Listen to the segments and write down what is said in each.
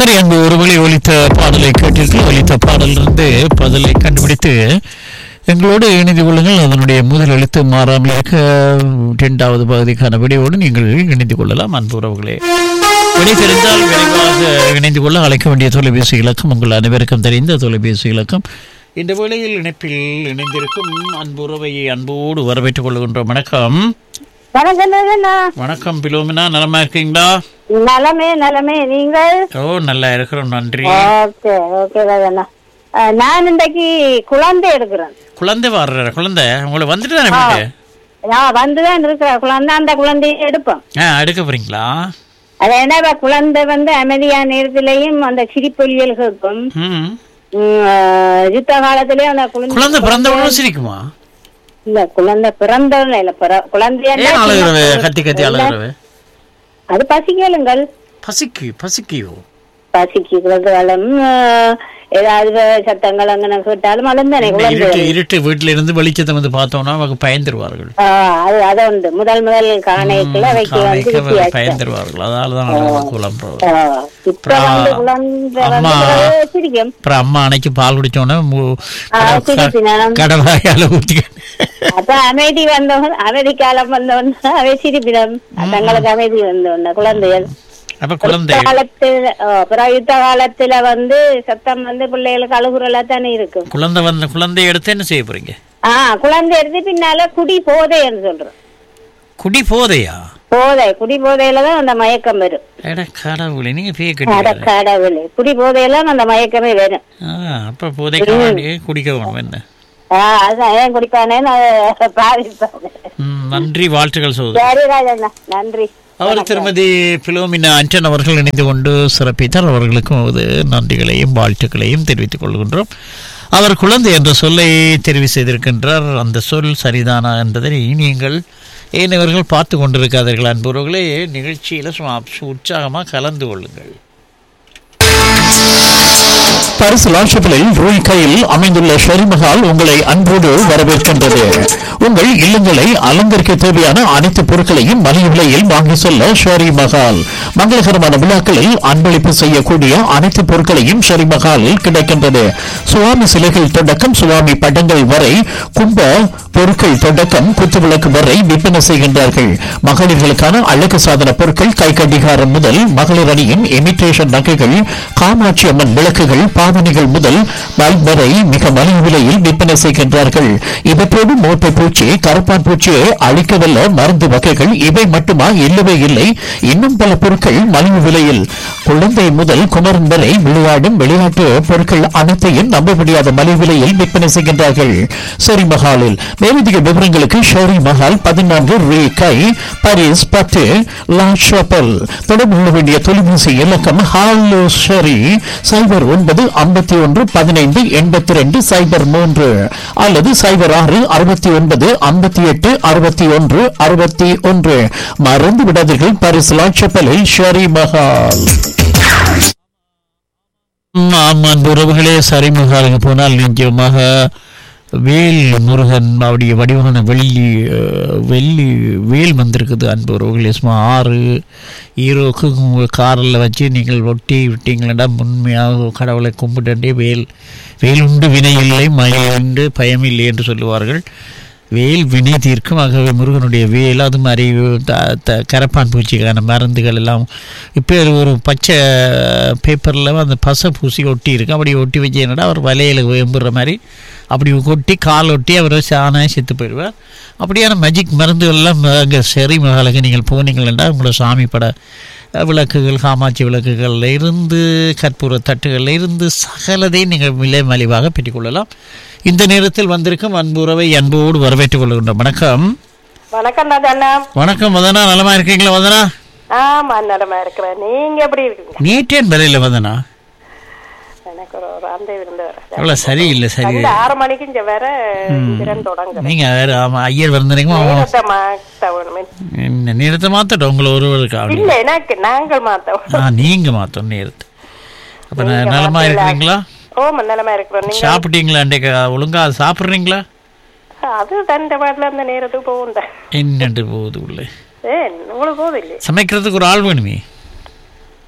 சரி அங்கு ஒருவழி ஒலித்த பாடலை கேட்டீர்கள் ஒலித்த பாடலிருந்து பதிலை கண்டுபிடித்து எங்களோடு இணைந்து கொள்ளுங்கள் அதனுடைய முதல் எழுத்து மாறாமல் இருக்க இரண்டாவது பகுதிக்கான விடையோடு நீங்கள் இணைந்து கொள்ளலாம் அன்பு உறவுகளே விடை தெரிந்தால் விரைவாக இணைந்து கொள்ள அழைக்க வேண்டிய தொலைபேசி இலக்கம் உங்கள் அனைவருக்கும் தெரிந்த தொலைபேசி இலக்கம் இந்த வேளையில் இணைப்பில் இணைந்திருக்கும் அன்பு உறவை அன்போடு வரவேற்றுக் கொள்கின்றோம் வணக்கம் வணக்கம் நலனா. வணக்கம் பிலோமினா நலமா இருக்கீங்களா நலமே நலமே நீங்கள் ஓ நல்லா இருக்கிறோம் நன்றி ஓகே ஓகே ராஜண்ணா அஹ், நான் இன்றைக்கு குழந்தை எடுக்கிறேன் குழந்தை வர்ற குழந்தை உங்களை வந்துட்டு தானே வீட்டு நான் வந்துதான் இருக்கிறேன் குழந்தை அந்த குழந்தையை எடுப்பேன் ஆ எடுக்க போறீங்களா அது என்ன இப்ப குழந்தை வந்து அமைதியான நேரத்திலையும் அந்த சிரிப்பொலியல் கேட்கும் ம் உம், அஹ், யுத்த காலத்திலயும் அந்த குழந்தை குழந்தை பிறந்தவங்களும் சிரிக்குமா இல்ல குழந்தை பிறந்தவங்க இல்ல பிற- குழந்தையா ஏன் இருந்தா அழுகிறவே சின்ன கத்தி கத்தி குழந்தை. அழுகிறவே அது பசிக்கலுங்கள் பசிக்கு பசிக்கியோ பசிக்கிறதாலும் ஏதாவது சத்தங்கள் அங்கே கேட்டாலும் அழுந்தானே இந்த குழந்தை இருட்டு இருட்டு வீட்டுல இருந்து வெளிச்சத்தை வந்து பார்த்தோம்னா அவங்க பயந்துருவார்கள் ஆ, அது அது உண்டு முதல் முதல் காணைக்குள்ள வைக்க வந்து காணைக்கு வித்தியாசம் பயந்துருவார்கள் அதால தான் அவங்க குழம்புறோம் ஆ, இப்ப வந்து குழந்தை வந்து அம்மா. பிறகு சிரிக்கும் அப்புறம் அம்மா அன்னைக்கு பால் குடிச்சோன்னே மு- ஆ, சிரிப்பினம் கடவாயால ஊத்தி அப்ப அமைதி வந்தவன் அமைதி காலம் வந்தவன் அவை சிரிப்பினம் தங்களுக்கு அமைதி வந்தவன் குழந்தைகள் அப்ப குழந்தை காலத்துல ஓ, அப்புறம் யுத்த காலத்துல வந்து சத்தம் வந்து பிள்ளைகளுக்கு அழுகுறலா தானே இருக்கும் குழந்தை வந்த குழந்தைய எடுத்து என்ன செய்ய போறீங்க ஆ குழந்தை எடுத்து பின்னால குடி போதைன்னு சொல்றோம் குடி போதையா போதை குடி போதையில தான் அந்த மயக்கம் வரும் எட கடவுளே நீங்க பேய அட கட்டி கடவுளே குடி போதையில அந்த மயக்கமே வரும் அப்ப போதைக்கு வேண்டி குடிக்க வேணும் என்ன ஆ, அதான் ஏன் குடிப்பானே நான் பாதிப்பேன் ம், நன்றி வாழ்த்துக்கள் சோதரி சரி ராஜண்ணா நன்றி அவர் திருமதி பிலோமினா அன்டன் அவர்கள் இணைந்து கொண்டு சிறப்பித்தார் அவர்களுக்கும் அது நன்றிகளையும் வாழ்த்துக்களையும் தெரிவித்துக் கொள்கின்றோம் அவர் குழந்தை என்ற சொல்லை தெரிவு செய்திருக்கின்றார் அந்த சொல் சரிதானா என்பதை நீங்கள் ஏனவர்கள் பார்த்து கொண்டிருக்காதீர்கள் அன்புறவர்களே நிகழ்ச்சியில் சும்மா உற்சாகமாக கலந்து கொள்ளுங்கள் பரிசு லாட்சப்பிலில் ரூய் கையில் அமைந்துள்ள ஷெரிமஹால் உங்களை அன்போடு வரவேற்கின்றது உங்கள் இல்லங்களை அலங்கரிக்க தேவையான அனைத்து பொருட்களையும் மலிவு விலையில் வாங்கி செல்ல ஷெரி மஹால் மங்களகரமான விழாக்களில் அன்பளிப்பு செய்யக்கூடிய அனைத்து பொருட்களையும் ஷெரி மஹாலில் கிடைக்கின்றது சுவாமி சிலைகள் தொடக்கம் சுவாமி படங்கள் வரை கும்ப பொருட்கள் தொடக்கம் குத்துவிளக்கு வரை விற்பனை செய்கின்றார்கள் மகளிர்களுக்கான அழகு சாதன பொருட்கள் கை கடிகாரம் முதல் மகளிர் அணியின் இமிட்டேஷன் நகைகள் காமாட்சி அம்மன் விளக்குகள் பாவனைகள் முதல் பல்ப் வரை மிக மலிவு விலையில் விற்பனை செய்கின்றார்கள் இவற்றோடு மோட்டை பூச்சி கருப்பான் பூச்சியை அழிக்கவல்ல மருந்து வகைகள் இவை மட்டுமா இல்லவே இல்லை இன்னும் பல பொருட்கள் மலிவு விலையில் குழந்தை முதல் குமரன் வரை விளையாடும் விளையாட்டு பொருட்கள் அனைத்தையும் நம்ப முடியாத மலிவு விலையில் விற்பனை செய்கின்றார்கள் ஷெரி மஹாலில் மேலதிக விவரங்களுக்கு ஷெரி மஹால் பதினான்கு ரே கை பாரிஸ் பத்து லா ஷாப்பல் தொடர்பு கொள்ள வேண்டிய தொலைபேசி இலக்கம் ஹாலோ ஷெரி சைபர் ஒன்பது ஐம்பத்தி ஒன்று பதினைந்து எண்பத்தி ரெண்டு சைபர் மூன்று அல்லது சைபர் ஆறு அறுபத்தி ஒன்பது ஐம்பத்தி எட்டு அறுபத்தி ஒன்று அறுபத்தி ஒன்று மறந்து விடாதீர்கள் பாரிஸ் லா ஷாப்பலில் ஷெரி மஹால் ஆமாம் அன்பு உறவுகளே சரிமுகாலுக்கு போனால் நிச்சயமாக வேல் முருகன் அவருடைய வடிவான வெள்ளி அஹ், வெள்ளி வேல் வந்திருக்குது அன்பு உறவுகளே சும்மா ஆறு ஹீரோக்கு உங்கள் காரில் வச்சு நீங்கள் ஒட்டி விட்டீங்களா உண்மையாக கடவுளை கும்பிட்டே வேல் வேல் உண்டு வினை இல்லை மயில் உண்டு பயம் இல்லை என்று சொல்லுவார்கள் வேல் வினை தீர்க்கும் ஆகவே முருகனுடைய வேல் அது மாதிரி த த கரப்பான் பூச்சிக்கான மருந்துகள் எல்லாம் இப்போ ஒரு பச்சை பேப்பரில் அந்த பசை பூசி ஒட்டி இருக்கு அப்படி ஒட்டி வச்சு என்னடா அவர் வலையில் வேம்புற மாதிரி அப்படி கொட்டி கால் ஒட்டி அவர் சாண செத்து போயிடுவார் அப்படியான மேஜிக் மருந்துகள்லாம் அங்கே சரி மகாலுக்கு நீங்கள் போனீங்கன்னா உங்களோட சாமி பட விளக்குகள் காமாட்சி விளக்குகளில் இருந்து கற்பூர தட்டுகளில் இருந்து சகலதையும் நீங்கள் விலை மலிவாக பெற்றுக்கொள்ளலாம் இந்த நேரத்தில் வந்திருக்கும் அன்புறவை அன்போடு வரவேற்றுக் கொள்கின்றோம் வணக்கம் வணக்கம் ராஜண்ணா வணக்கம் வதனா நலமா இருக்கீங்களா வதனா ஆமா நலமா இருக்கிறேன் நீங்க எப்படி இருக்கீங்க நீட்டேன் வரையில வதனா எனக்கு ஒரு ஒரு அந்த இருந்து வர அவ்வளோ சரியில்லை சரி இந்த ஆறு மணிக்கு இங்க வேற திறன் தொடங்குறேன் நீங்க வேற ஆமா ஐயர் வந்திருக்கீங்க நேரத்தை மாத்த வேணுமே என்ன நேரத்தை மாத்தட்டும் உங்களை ஒருவருக்கு அப்படி இல்ல எனக்கு நாங்கள் மாத்த ஆ நீங்க மாத்தணும் நேரத்தை அப்ப ந- நலமா இருக்கிறீங்களா ஓமா நிலமா இருக்கிறோம் நீங்க சாப்பிட்டீங்களா அன்றைக்கு ஒழுங்கா சாப்பிட்றீங்களா அது தண்டை பாட்டில் அந்த நேரத்துக்கு போகும் என்னண்டு போகுது உள்ளே ஏ உங்களுக்கு போகுது இல்லையே சமைக்கிறதுக்கு ஒரு ஆள் வேணுமே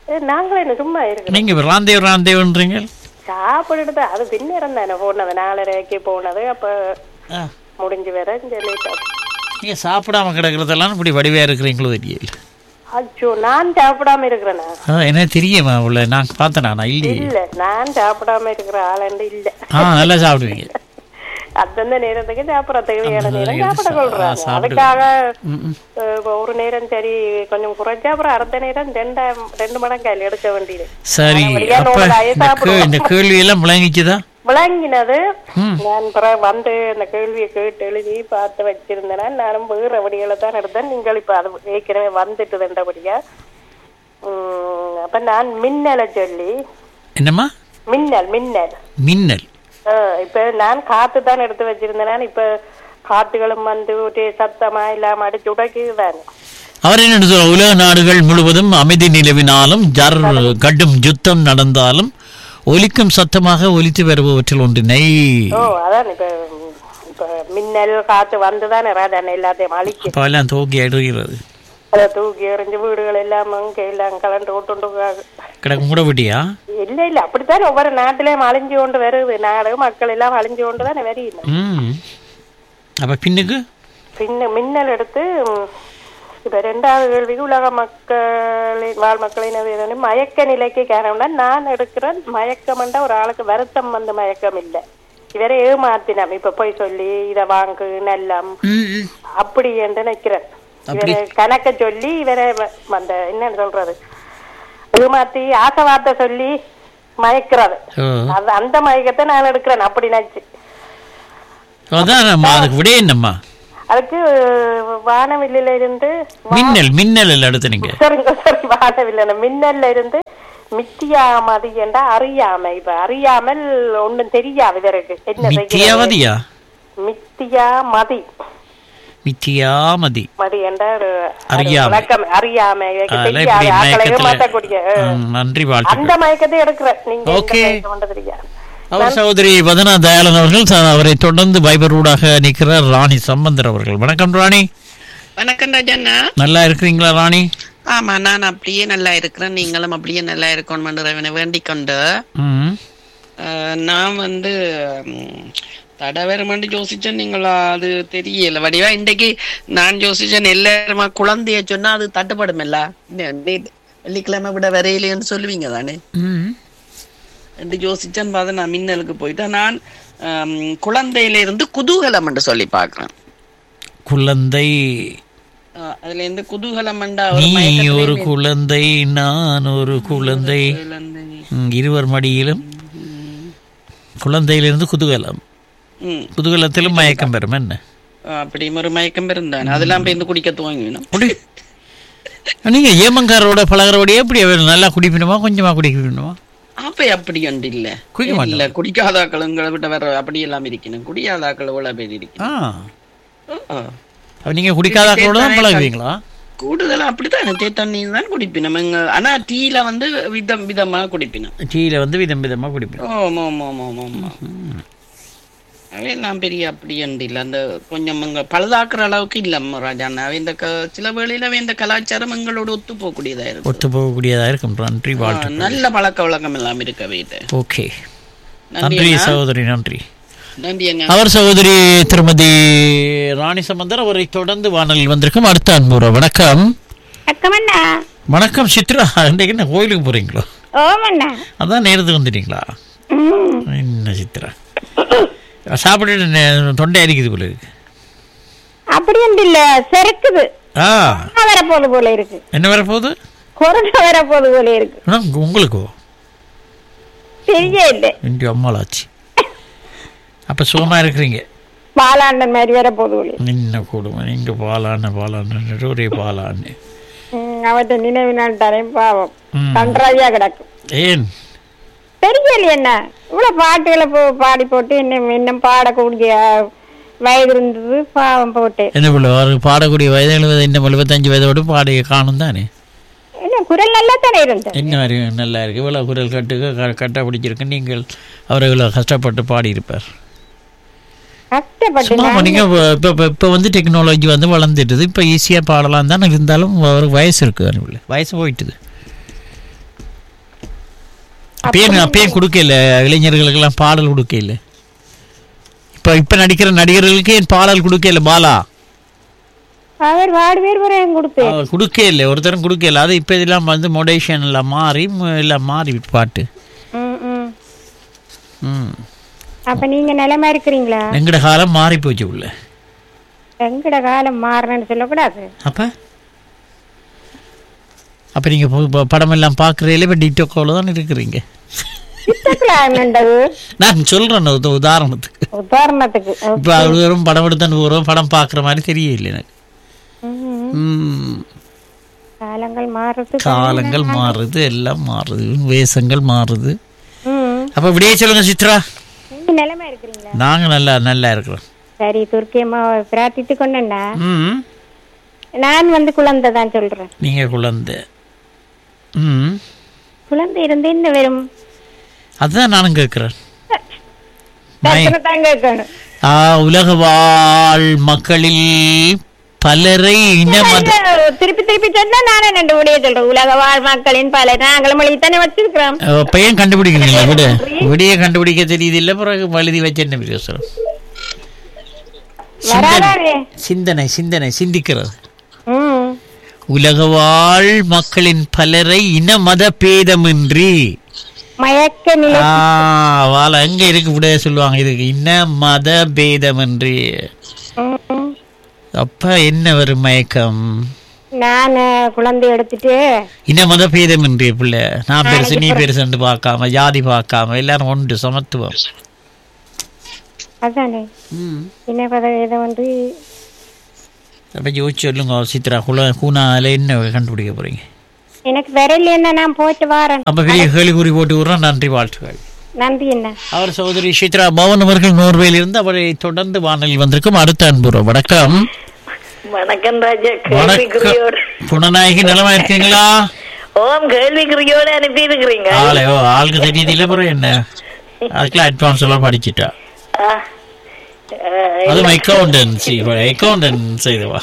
ஏ, நாங்களும் என்ன சும்மா இருக்கிறோம் நீங்க ராந்தேவ் ராந்தேவ்ன்றீங்க சாப்பிடுறது அது பின்னேரம் தானே போனது நாலரைக்கு போனது அப்ப ஆ, முடிஞ்சு வர சொல்லிட்டு நீங்க சாப்பிடாம கிடக்குறதெல்லாம் இப்படி வடிவா இருக்கிறீங்களோ தெரியல அச்சோ நான் சாப்பிடாம இருக்கிறேனா ஆ, என்ன தெரியுமா உள்ள நான் பார்த்தேனா நான் இல்லையே இல்ல நான் சாப்பிடாம இருக்கிற ஆளண்டு இல்ல ஆ நல்லா சாப்பிடுவீங்க அந்தந்த நேரத்துக்கு சாப்பிட தேவையான அந்த நேரம் நேரத்துக்கு சாப்பிட கொள்றாங்க சாப்பிடு. அதுக்காக ம், ம். அஹ், இப்ப ஒரு நேரம் சரி கொஞ்சம் குறைச்சா அப்புறம் அடுத்த நேரம் ரெண்டாம் ரெண்டு மடங்கால் எடுக்க வேண்டியது சரி வழியா அப்ப நோம்பலாயே இந்த கே- சாப்பிடுவோம். இந்த கேள்வி எல்லாம் விளங்கிச்சுதா விளங்கினது ம். நான் பிறகு வந்து அந்த கேள்வியை கேட்டு எழுதி பார்த்து வச்சிருந்தேன் நானும் வேற வடிகளை தான் எடுத்தேன் நீங்கள் இப்ப அது ஏற்கனவே வந்துட்டு தண்டபடியா உம், அப்ப நான் மின்னலை சொல்லி என்னம்மா மின்னல் மின்னல் மின்னல் அஹ், இப்ப நான் காத்து தான் எடுத்து வச்சிருந்தேன் இப்ப காத்துகளும் வந்து ஒரே சத்தமா இல்லாம அடிச்சு உடைக்குதுதானே அவர் என்ன சொல்ற உலக நாடுகள் முழுவதும் அமைதி நிலவினாலும் ஜர் கடும் யுத்தம் நடந்தாலும் ஒலிக்கும் சத்தமாக ஒலித்து வருபவற்றில் ஒன்றினை ஓ அதான் இப்ப உம், இப்ப மின்னல் காத்து வந்துதானே ராதானே எல்லாத்தையும் அழிக்கு அப்ப எல்லாம் தூக்கி அடுகிறது அதை தூக்கி எறிஞ்சு வீடுகள் எல்லாம் அங்க எல்லாம் கலண்டு ஓட்டுண்டு கிடக்கும் கூட விட்டியா இல்ல இல்ல அப்படித்தான் ஒவ்வொரு நாட்டிலயும் அழிஞ்சு கொண்டு வருது நாடு மக்கள் எல்லாம் அழிஞ்சு கொண்டு தானே வருது ம் அப்ப பின்னுக்கு பின்ன மின்னல் எடுத்து ம், இப்ப ரெண்டாவது கேள்விக்கு உலக மக்களின் வாழ் மக்களின் அது மயக்க நிலைக்கு காரணம்னா நான் எடுக்கிறேன் மயக்கம்ண்டா ஒரு ஆளுக்கு வருத்தம் வந்து மயக்கம் இல்ல இவரை ஏமாத்தினம் இப்ப போய் சொல்லி இத வாங்கு நல்லம் ம், ம். அப்படி என்று நினைக்கிறேன் அப்படி? இவரை கணக்க சொல்லி இவரை வ- அந்த என்னன்னு சொல்றது ஏமாத்தி ஆசை வார்த்தை சொல்லி மயக்கிறது ஓ. அது அந்த மயக்கத்தை நான் எடுக்கிறேன் அப்படி நினைச்சு அதான் நம்ம அதுக்கு விட என்னம்மா அதுக்கு வானவில்லில இருந்து வா- மின்னல் மின்னல் எல்லாம் எடுத்து நீங்க சரிங்க சரி வானவில்லை மின்னல்ல இருந்து மித்தியாமதி என்ற அறியாமை இப்ப அறியாமல் ஒண்ணும் தெரியாது இவருக்கு என்ன செய்கிறது மித்தியாவதியா மித்தியா மதி மித்தியாமதி மதி என்ற ஒரு அறியாமை. விளக்கம் அறியாமை இவருக்கு அதெல்லாம் தெரியாது இப்படி ஆக்களை மயக்கத்துல ஏமாற்றக்கூடிய அஹ், ம், நன்றி வாழ்த்துக்கள் அந்த மயக்கத்தை எடுக்கிற நீங்க எந்த Okay. மயக்கம் கொண்டு தெரியாது அவர் சகோதரி வதனா தயாளன் அவர்கள் த- அவரை தொடர்ந்து பைபர் ஊடாக நிற்கிறார் ராணி சம்பந்தர் அவர்கள் வணக்கம் ராணி வணக்கம் ராஜண்ணா நல்லா இருக்கிறீங்களா ராணி ஆமா நான் அப்படியே நல்லா இருக்கிறேன் நீங்களும் அப்படியே நல்லா இருக்கணும் இறைவனை வேண்டிக் கொண்டு ம் அஹ், நான் வந்து ம், தடவரமாண்டு யோசிச்சேன் நீங்களா அது தெரியல வடிவா இன்றைக்கு நான் யோசிச்சேன் எல்லாருமா குழந்தைய சொன்னா அது தட்டுப்படுமில்ல நே- நே- வெள்ளிக்கிழமை விட வரையிலேன்னு சொல்லுவீங்க தானே ம் என்று யோசிச்சேன் பார்த்து நான் மின்னலுக்கு போயிட்டேன் நான் ஆம், குழந்தையில இருந்து குதூகலம் என்று சொல்லி பார்க்கிறேன் குழந்தை அஹ், அதுல இருந்து குதூகலம் என்றா நீ ஒரு மயக்கத்திலே ஒரு குழந்தை நான் ஒரு குழந்தை குழந்தை. ம், இருவர் மடியிலும் குழந்தையிலிருந்து குதூகலம் ம் குதூகலத்திலும் மயக்கம் பெறும் என்ன அப்படி ஒரு மயக்கம் இருந்தான் அதெல்லாம் போய் குடிக்க துவங்கினோம் அப்படி நீங்க ஏமங்காரோட பழகிறோட எப்படி அவர் நல்லா குடிக்கணுமா கொஞ்சமா குடிக்கணுமா அப்ப அப்படி ஒன்று இல்ல குடிக்க மாட்டோம். இல்ல குடிக்காத ஆக்களுங்களை விட்ட வேற அப்படி எல்லாம் இருக்கணும் குடியாத ஆக்கள் எவ்வளவு பேர் இருக்கணும் ஆ ஆ. அப்ப நீங்க குடிக்காத ஆக்களோட தான் பழகுவீங்களா கூடுதலா அப்படித்தான் தே தண்ணி தான் குடிப்பினோம் எங்க ஆனா டீல வந்து விதம் விதமா குடிப்பினோம் டீல வந்து விதம் விதமா குடிப்பேன் ஓமா ஓமா ஓமா ஓமா அவையெல்லாம் பெரிய அப்படி ஒன்று இல்ல அந்த கொஞ்சம் இங்க பழுதாக்குற அளவுக்கு இல்லம்மா ராஜா அவை இந்த க- சில வேளையில அவை இந்த கலாச்சாரம் எங்களோட ஒத்து போகக்கூடியதா இருக்கு ஒத்து போகக்கூடியதா இருக்கும் நன்றி வாழ்த்து நல்ல பழக்க வழக்கம் எல்லாம் இருக்க வீட்டு ஓகே நன்றி நன்றி அண்ணா. சகோதரி நன்றி நன்றி அண்ணா அவர் சகோதரி திருமதி ராணி சம்பந்தர் அவரை தொடர்ந்து வானலில் வந்திருக்கும் அடுத்த அன்புற வணக்கம் அக்கமண்ணா வணக்கம் சித்ரா இன்றைக்கு என்ன கோயிலுக்கு போறீங்களோ ஓமண்ணா அதான் நேரத்துக்கு வந்துட்டீங்களா ம் என்ன சித்ரா சாப்பிட்டுட்டு நே- தொண்டை அரிக்குது போல இருக்கு அப்படி ஒன்று இல்ல செருக்குது ஆ கொரோனா வரப்போது போல இருக்கு என்ன வரப்போகுது கொரோனா வரப்போது போல இருக்கு ஆ, உங்களுக்கோ தெரிய இல்லை இங்கே அம்மாளாச்சு அப்போ சுகமாக இருக்கிறீங்க பாலாண்டன் மாதிரி வரப்போது போல இருக்கு. நின்ன கூடுமா நீங்கள் பாலான்னு பாலான்னு ஒரே பாலான்னு ம், அவற்றை நினைவு நாள் தரேன் பாவம் ம். கன்றாவியா கிடக்கும் ஏன் தெரியல என்ன இவ்வளவு பாட்டுகளை போ பாடி போட்டு இன்னும் இன்னும் பாடக்கூடிய வயது இருந்தது பாவம் போட்டு என்ன பிள்ளை அவருக்கு பாடக்கூடிய வயது எழுபது இன்னும் எழுபத்தஞ்சு வயதோடு பாடி காணும் தானே என்ன குரல் நல்லா தானே இருந்தது என்ன மாதிரி நல்லா இருக்கு இவ்வளோ குரல் கட்டுக்கு க கட்டாக பிடிச்சிருக்கு நீங்கள் அவர் இவ்வளோ கஷ்டப்பட்டு பாடியிருப்பார் கஷ்டப்பட்டு சும்மா நான் நீங்கள் இப்போ இப்போ இப்போ வந்து டெக்னாலஜி வந்து வளர்ந்துட்டுது இப்போ ஈஸியாக பாடலாம் தான் இருந்தாலும் அவருக்கு வயசு இருக்குது அவருக்கு வயசு போயிட்டுது அப்பயும் அப்பயும் கொடுக்கல இளைஞர்களுக்கெல்லாம் பாடல் கொடுக்கல இப்ப இப்ப நடிக்கிற நடிகர்களுக்கு ஏன் பாடல் கொடுக்கல பாலா அவர் வாடு பேர் வரையும் கொடுத்து அவர் கொடுக்கல ஒருத்தரும் கொடுக்கல அது இப்ப இதெல்லாம் வந்து மொடேஷன் எல்லாம் மாறி ம- எல்லாம் மாறி பாட்டு ம், ம். ம் அப்ப நீங்க நிலைமை இருக்கிறீங்களா எங்கட காலம் மாறி போச்சு உள்ள எங்கட காலம் மாறணும்னு சொல்லக்கூடாது அப்ப அப்ப நீங்க பு- ப- படம் எல்லாம் பாக்குறதுல இப்ப டிக்டாக்கோல தான் இருக்கிறீங்க என்னண்டது நான் சொல்றேன் ஒரு உதாரணத்துக்கு உதாரணத்துக்கு இப்ப அது வெறும் படம் எடுத்தான்னு போறோம் படம் பாக்குற மாதிரி தெரியல எனக்கு ம், ம். காலங்கள் மாறுறது காலங்கள் மாறுது எல்லாம் மாறுது வேஷங்கள் மாறுது ம். அப்ப இப்படியே சொல்லுங்க சித்ரா நீங்க நிலைமை இருக்கிறீங்களா நாங்க நல்லா நல்லா இருக்கிறோம் சரி துர்க்கியம்மா பிரார்த்தித்து கொண்டேன்னா ம் நான் வந்து குழந்தை தான் சொல்றேன் நீங்க குழந்தை ம் குழந்தை இருந்து என்ன வரும் அதுதான் நானும் கேட்கிறேன் தர்சனை தான் கேட்கணும் ஆ, உலக வாழ் மக்களில் பலரை இன மத திருப்பி திருப்பி சொன்னா நானே ரெண்டு விடைய சொல்றேன் உலக வாழ் மக்களின் பல நாங்களும் மொழித்தானே வச்சிருக்கிறோம் அஹ், பையன் கண்டுபிடிக்கிறீங்களா விட விடிய கண்டுபிடிக்க தெரியுது இல்ல பிறகு எழுதி வச்சு என்ன பேசுறோம் வராதாவே சிந்தனை சிந்தனை சிந்திக்கிறது ம் உலக வாழ் மக்களின் பலரை இன மத பேதமின்றி மயக்க நிலை ஆ, வாழ எங்க இருக்கு விட சொல்லுவாங்க இதுக்கு இன மத பேதமின்றி ம். அப்ப என்ன வரும் மயக்கம் நான் குழந்தை எடுத்துட்டு இன மத பேதமின்றி பிள்ளை நான் பெருசு நீ பெருசுன்னு பார்க்காம ஜாதி பார்க்காம எல்லாரும் ஒன்று சமத்துவம் அதானே என்ன பதவி இதை வந்து அப்ப யோசிச்சு சொல்லுங்க சித்ரா குல கூனால என்ன கண்டுபிடிக்க போறீங்க எனக்கு விரல் என்ன நான் போயிட்டு வரேன் அப்ப பெரிய கேள்விக்குறி போட்டு விடுறோம் நன்றி வாழ்த்துக்கள் நன்றி என்ன அவர் சகோதரி சித்ரா பவன் அவர்கள் நோர்வேலிருந்து இருந்து அவரை தொடர்ந்து வானொலி வந்திருக்கும் அடுத்த அன்புறோம் வணக்கம் வணக்கம் ராஜா வணக்கம் கேள்விக்குறியோட புனநாயகி நலமா இருக்கீங்களா ஓம் கேள்விக்குறியோட அனுப்பி இருக்கிறீங்க ஆளே ஓ ஆளுக்கு தெரியுது இல்ல பிறகு என்ன அதுக்கெல்லாம் அட்வான்ஸ் எல்லாம் படிச்சுட்டா அதுவும் அக்கௌண்டன்சி அக்கௌண்டன்ஸ் இதுவா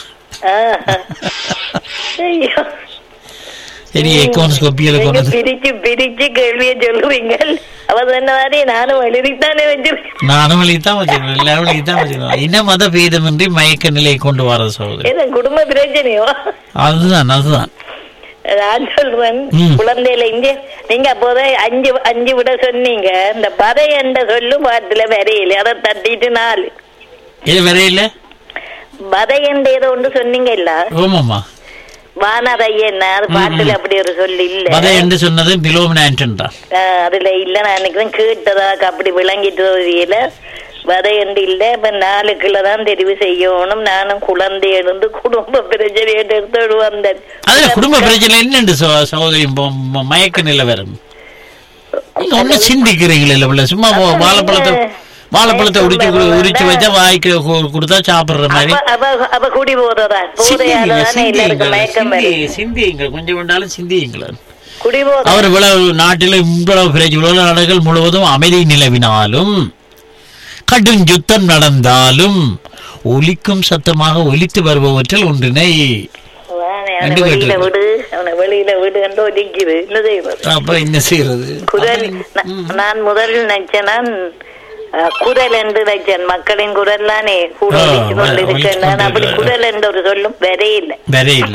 ஐயோ சரி அக்கௌண்ட்ஸ் கொப்பியில நீங்க கொண்டு வந்து- பிரிச்சு பிரிச்சு கேள்வியை சொல்லுவீங்க அவ சொன்ன மாதிரி நானும் எழுதித்தானே வச்சிருக்கேன் நானும் வழிதான் வச்சுக்கணும் எல்லாரும் வழிதான் வச்சுக்கணும் இன மத பேதமின்றி மயக்க நிலை கொண்டு வர சகோதரி ஏதோ குடும்ப பிரச்சனையோ அதுதான் அதுதான் நான் சொல்றேன் ம். குழந்தையில இங்க நீங்க அப்போதே அஞ்சு அஞ்சு விட சொன்னீங்க இந்த பதை என்ற சொல்லு பாட்டுல வரையில அதை தட்டிட்டு நாலு இது வரையில பதை என்ற ஏதோ ஒன்று சொன்னீங்க இல்ல ஓமாமா வானதையன் அது பாட்டுல அப்படி ஒரு சொல்லு இல்ல மத என்று சொன்னது பிலோமினான்டன் தான் ஆஹ் அதுல இல்ல நான் நினைக்கிறேன் கேட்டதாக அப்படி விளங்கிட்டு தெரியல வதையண்டு இல்ல இப்ப நாளுக்குள்ள தான் தெரிவு செய்யணும் நானும் குழந்தை எழுந்து குடும்ப பிரச்சனை எடுத்து வந்தேன் அதுல குடும்ப பிரச்சனை என்னண்டு சகோ- சகோதரி ம- ம- மயக்க நிலை வரும் நீங்க ஒண்ணும் சிந்திக்கிறீங்களா இல்ல பிள்ளை சும்மா வா- வாழைப்பழத்தை வாழைப்பழத்தை உரிச்சு கு- உரிச்சு வச்சா வாய்க்கு கு- கொடுத்தா சாப்பிடுற மாதிரி அப்ப அப்ப அப்ப குடி போததான் போதையால சிந்தியுங்க, தானே எல்லாருக்கும் சிந்தியுங்கள், மயக்கம் சிந்தி- வரும் சிந்தியுங்கள் கொஞ்சம் வேண்டாலும் சிந்தியுங்கள் குடி போத அவர் இவ்வளவு நாட்டில் இவ்வளவு பிரச்சனை உலக நாடுகள் முழுவதும் அமைதி நிலவினாலும் கடும் யுத்தம் நடந்தாலும் ஒலிக்கும் சத்தமாக ஒலித்து வருபவற்றில் ஒன்றினை அவனை ரெண்டு வெளியில கேட்டிருக்கு. விடு அவனை வெளியில விடு என்று ஒதுக்கிது என்ன செய்வது அப்ப என்ன செய்யறது குரல் நா- நான் முதலில் நினைச்சேன் நான், அஹ், குரல் என்று நினைச்சேன் மக்களின் குரல் தானே கூட ஆ, ஒலிச்சு கொண்டிருக்கேன் ஒலிச்சு நான் அப்படி கொண்டிருக்கு. குரல் என்ற ஒரு சொல்லும் வரே இல்லை வேற இல்ல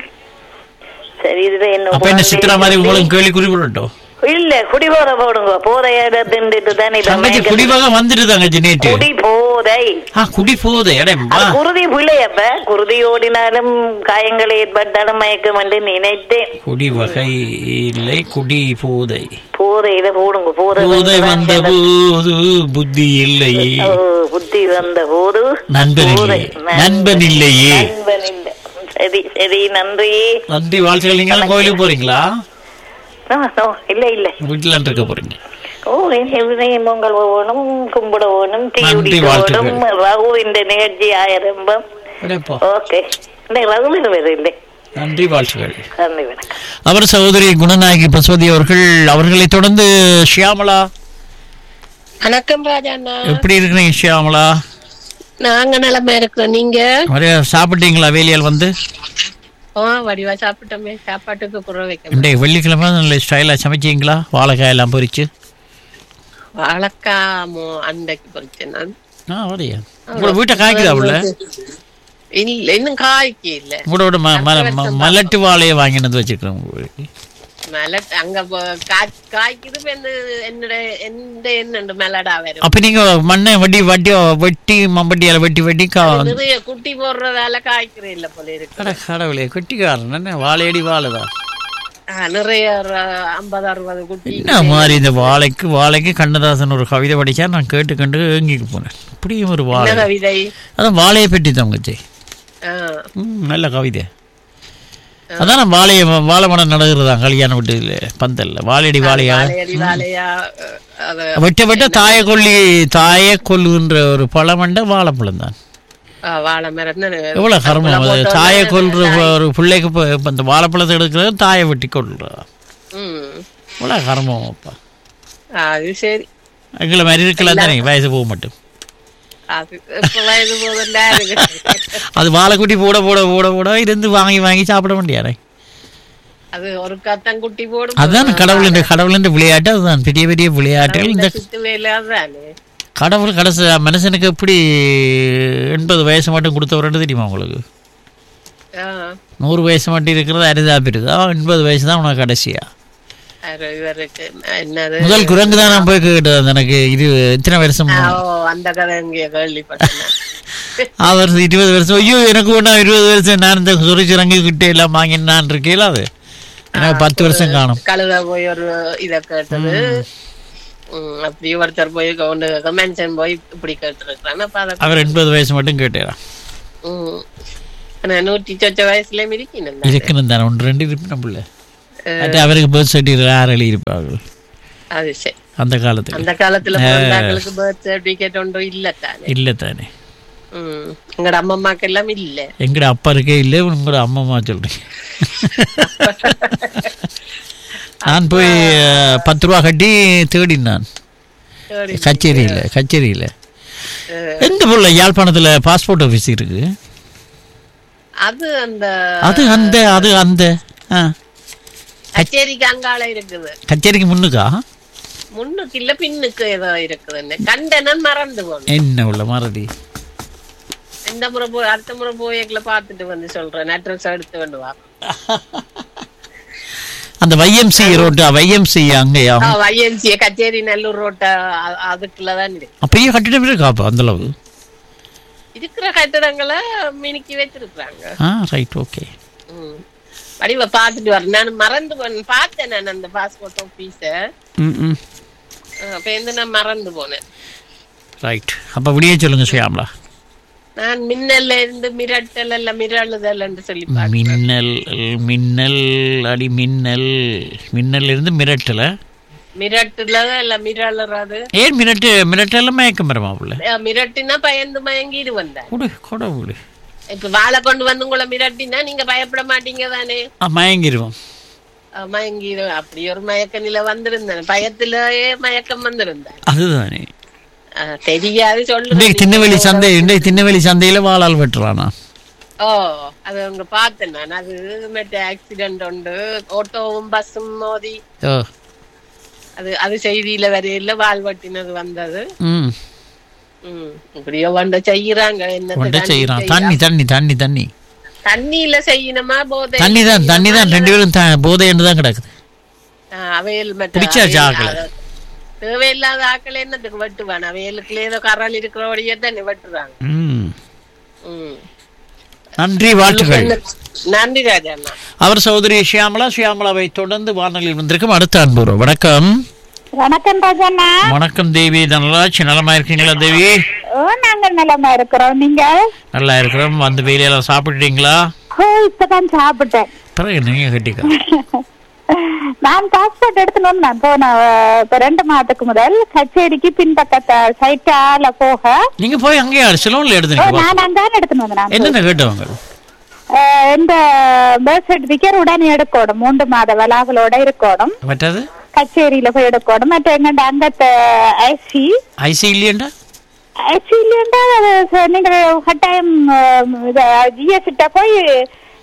சரி இதுல என்ன அப்ப என்ன குழந்தை சித்திரா மாதிரி சொல்லி- உங்களுக்கு கேள்வி குறிப்பிடட்டும் இல்ல குடிபோதை போடுங்க போதை தின்றுட்டு தானே இப்ப தங்கச்சி மயக்கம். குடிவாக வந்துட்டு தங்கச்சி நேற்று குடி போதை ஆ குடி போகுது இடம் அது குருதி பிள்ளையப்ப குருதி ஓடினாலும் காயங்கள் ஏற்பட்டாலும் மயக்கம் என்று நினைத்தேன் குடி வகை இல்லை குடி போதை போதையில போடுங்க போதை போதை வந்த போது புத்தி இல்லை ஓ, புத்தி வந்த போது நண்பன் போதை. இல்லை நண்பன் இல்லையே நண்பன் இல்ல சரி சரி நன்றி நன்றி வாழ்த்துக்கள் நீங்க கோயிலுக்கு போறீங்களா நோ, நோ, இல்ல இல்ல வீட்டுல இருக்க போறீங்க ஓ எவ்வளவு பொங்கல் போகணும் கும்பிட வேணும் டீ நன்றி, குடிக்க வாழ்த்துக்கள். வேணும் ரகு இந்த நிகழ்ச்சி ஆயிரம்பம் அடேப்பா. ஓகே இல்லை ரகுவில் வேறு இல்லை நன்றி வாழ்த்துக்கள் நன்றி வணக்கம் அவர் சகோதரி குணநாயகி பசுவதி அவர்கள் அவர்களை தொடர்ந்து ஷியாமலா வணக்கம் ராஜாண்ணா எப்படி இருக்கிறீங்க ஷியாமலா நாங்க நிலைமை இருக்கிறோம் நீங்க ஒரே சாப்பிட்டீங்களா வேலியால் வந்து ஓ வடிவா சாப்பிட்டோமே சாப்பாட்டுக்கு குற வைக்க இன்றைக்கு வெள்ளிக்கிழமை நல்ல ஸ்டைலாக சமைச்சிங்களா வாழைக்காய் எல்லாம் பொரிச்சு வாழைக்காமோ அண்டைக்கு பொறிச்சேன் நான் ஆ வரையா உங்களோட வீட்டை காய்க்குதா உள்ள இல்ல இன்னும் காய்க்கு இல்ல உங்களோட ம ம- ம- மலட்டு வாழையை வாங்கினது வச்சுக்கிறோம் உங்களுக்கு மெலட் அங்க போ- காய்- காய்க்குது இப்ப இந்த என்னோட எந்த என்ன மெலடா வரும் அப்போ நீங்கள் மண்ணை வட்டி வட்டி வெட்டி மம்பட்டியால் வெட்டி வெட்டி கா நிறைய குட்டி போடுறதால காய்க்கிற இல்ல போல இருக்கு கட கடவுளே கொட்டிக்காரன் என்ன வாழையடி வாழைதான் ஆ, நிறைய ஒரு ஐம்பது அறுபது குட்டி என்ன மாதிரி இந்த வாழைக்கு வாழைக்கு கண்ணதாசன் ஒரு கவிதை படிச்சா நான் கேட்டு கண்டு ஏங்கிட்டு போனேன் இப்படியும் ஒரு வாழை என்ன கவிதை அதான் வாழையை பெட்டி தங்கச்சி ஆ, ம் நல்ல கவிதை அதான் நான் வாழைய வாழை மரம் நடக்கிறதா கல்யாண வீட்டுல பந்தல்ல வாழையடி வாழையா வாழையடி வாழையா அஹ், அது வெட்ட வெட்ட தாய கொல்லி தாய கொல்லுன்ற ஒரு பழமண்ட வாழைப்பழம் தான் ஆ, வாழை மரம் தான் எவ்வளவு கர்மம் அது போட்டோன்னே தாய கொல்ற ஒரு பிள்ளைக்கு இப்போ இப்போ இந்த வாழைப்பழத்தை எடுக்கிறது தாயை வெட்டி கொள்றதா ம் எவ்வளோ கர்மம் அப்பா அது சரி எங்களை மாதிரி இருக்கலாம் தானே வயசு போக மாட்டோம் அது இப்ப வயது போதில்ல இருக்கு அது வாழைக்குட்டி போட போட போட போட இருந்து வாங்கி வாங்கி சாப்பிட முடியாது அது ஒரு கத்தம் குட்டி போடும் அதுதான் கடவுளின் கடவுளின் விளையாட்டு அதுதான் பெரிய பெரிய விளையாட்டுகள் இந்த சுத்து வேலை அதுதானே கடவுள் கடைசி மனுஷனுக்கு எப்படி எண்பது வயசு மட்டும் கொடுத்தவரன்னு தெரியுமா உங்களுக்கு ஆ, நூறு வயசு மட்டும் இருக்கிறது அரிதா பெருதா எண்பது வயசு தான் உனக்கு கடைசியா அது இவருக்கு என்னது முதல் குரங்கு தான் நான் போய் கேட்டது எனக்கு இது இத்தனை வருஷம் ஆ, ஓ அந்த கதை இங்கே கேள்விப்பட்டேன் அவர் இருபது வருஷம் ஐயோ எனக்கு ஒன்றா இருபது வருஷம் நான் இந்த சுரிச்சிறங்கு கிட்டே எல்லாம் வாங்கினான் இருக்கேல அது எனக்கு பத்து வருஷம் காணும் கழுத போய் ஒரு இத கேட்டது ம், அப்படி ஒருத்தர் போய் கொண்டு மென்ஷன் போய் இப்படி கேட்டுருக்கான் அப்ப அதை அவர் எண்பது வயசு மட்டும் கேட்டேன் ம். ஆனா நூற்றி சொச்ச வயசுல இருக்கணும் இருக்கணும் தானே ஒன்று ரெண்டு இருப்பின பிள்ளை அது அவருக்கு பர்த் சர்டிஃபிகேட் யார் எழுதியிருப்பார்கள் அது சரி அந்த காலத்துல அந்த காலத்துல பிறந்தாங்களுக்கு பர்த் சர்டிபிகேட் ஒன்றும் இல்ல தானே இல்லை தானே ம். எங்கட அம்மாக்கு எல்லாம் இல்ல எங்கட அப்பா இருக்கே இல்லை உங்களோட அம்மா சொல்றீங்க நான் போய் அஹ், பத்து ரூபா கட்டி தேடினான் சரி. கச்சேரியில் கச்சேரியில் எந்த புள்ள யாழ்ப்பாணத்தில் பாஸ்போர்ட் ஆஃபீஸ் இருக்கு அது அந்த அது அந்த அது அந்த ஆ கச்சேரிக்கு அங்கால இருக்குது கச்சேரிக்கு முன்னுக்கா முன்னுக்கு இல்ல பின்னுக்கு ஏதோ இருக்குதுன்னு கண்டனன் மறந்து போனேன் என்ன உள்ள மறதி இந்த முறை போய் அடுத்த முறை போய் எங்களை பார்த்துட்டு வந்து சொல்றேன் அட்ரஸ் எடுத்து கொண்டு வா அந்த வைஎம்சி ரோட்டு வைஎம்சி அங்கேயா வைஎன்சி கச்சேரி நல்லூர் ரோட்ட அ- அதுக்குள்ளதான் இருக்கு பெரிய கட்டிடம் இருக்கா அப்போ அந்த அளவு இருக்கிற கட்டிடங்களை மினுக்கி வச்சிருக்காங்க ஆ ரைட் ஓகே ம். வடிவ பார்த்துட்டு வரேன் நான் மறந்து போனேன் பார்த்தேன் நான் அந்த பாஸ்போர்ட் ஆஃபீஸ ம் ம் அப்ப இருந்து நான் மறந்து போனேன் ரைட் அப்போ விடிய சொல்லுங்க சுயாமலா நான் மின்னல்ல இருந்து மிரட்டல் அல்ல மிரளுதல் என்று சொல்லி பார்த்தேன் மின்னல் மின்னல் அடி மின்னல் மின்னல் இருந்து மிரட்டல மிரட்டுல இல்ல மிரளுறது ஏன் மிரட்டு மிரட்டெல்லாம் மயக்கம் வரமா உள்ள அஹ் மிரட்டினா பயந்து மயங்கிட்டு வந்தேன் கொடு கொடு விடு இப்ப வாழை கொண்டு வந்து உங்களை மிரட்டினா நீங்க பயப்பட மாட்டீங்க தானே ஆ மயங்கிருவோம் அஹ் மயங்கி அப்படி ஒரு மயக்க நிலை வந்திருந்தேன் பயத்திலேயே மயக்கம் வந்திருந்தேன் அதுதானே அஹ் தெரியாது இன்றைக்கு சொல்லுங்க திண்ணவெளி சந்தை இன்றைக்கு திண்ணவெளி சந்தையில வாழால் வெட்டுறானா ஓ அது அங்க பார்த்தேன் நான் அது மற்ற ஆக்சிடென்ட் உண்டு ஆட்டோவும் பஸ்ஸும் மோதி ஓ அது அது செய்தியில வரையில வாழ்வட்டினது வந்தது ம் ம் இப்படியோ வண்ட செய்யறாங்க என்ன கொண்ட செய்யறான் தண்ணி தண்ணி தண்ணி தண்ணி தண்ணியில செய்யணுமா போதை தண்ணி தான் தண்ணி தான் ரெண்டு பேரும் த- போதை என்று தான் கிடக்குது ஆஹ் அவையல் மற்ற பிடிச்சாச்சு அவையல் ஆக்களை. அத- தேவையில்லாத ஆக்கள் என்னத்துக்கு வெட்டுவான் அவையலுக்குள்ள ஏதோ கரல் இருக்கிறபடியே தானே வெட்டுறாங்க ம் ம். நன்றி வாழ்த்துக்கள் நன்றி ராஜா அண்ணா அவர் சகோதரி ஷியாமலா ஷியாமலாவை தொடர்ந்து வானொலியில் வந்திருக்கும் அடுத்த அன்புறோம் வணக்கம் வணக்கம் ராஜண்ணா வணக்கம் தேவி தனராஜ் நலமா இருக்கீங்களா தேவி ஓ நாங்க நலமா இருக்கிறோம் நீங்க நல்லா இருக்கிறோம் வந்து வெயிலெல்லாம் சாப்பிட்டுட்டீங்களா ஓ இப்பதான் சாப்பிட்டேன் பிறகு நீங்க கட்டிக்கலாம் நான் பாஸ்போர்ட் எடுத்துன்னு வந்தேன் போன அஹ், இப்ப ரெண்டு மாதத்துக்கு முதல் கச்சேரிக்கு பின்பக்கத்த சைட்டால போக நீங்க போய் அங்கேயே சிலோன்ல ஓ, எடுத்துங்க நான் அங்கான எடுத்துன்னு வந்தேன் நான். என்னென்ன கேட்டவங்க அஹ், இந்த பர்த் சர்டிபிகேட் உடனே எடுக்கணும் மூன்று மாத விழாக்களோட இருக்கணும் மற்றது கச்சேரியில போய் எடுக்கணும் மற்ற எங்கண்ட அங்கத்த ஐசி ஐசி இல்லையண்டா ஐசி இல்லையா நீங்க கட்டாயம் ஜிஎஸ்கிட்ட போய்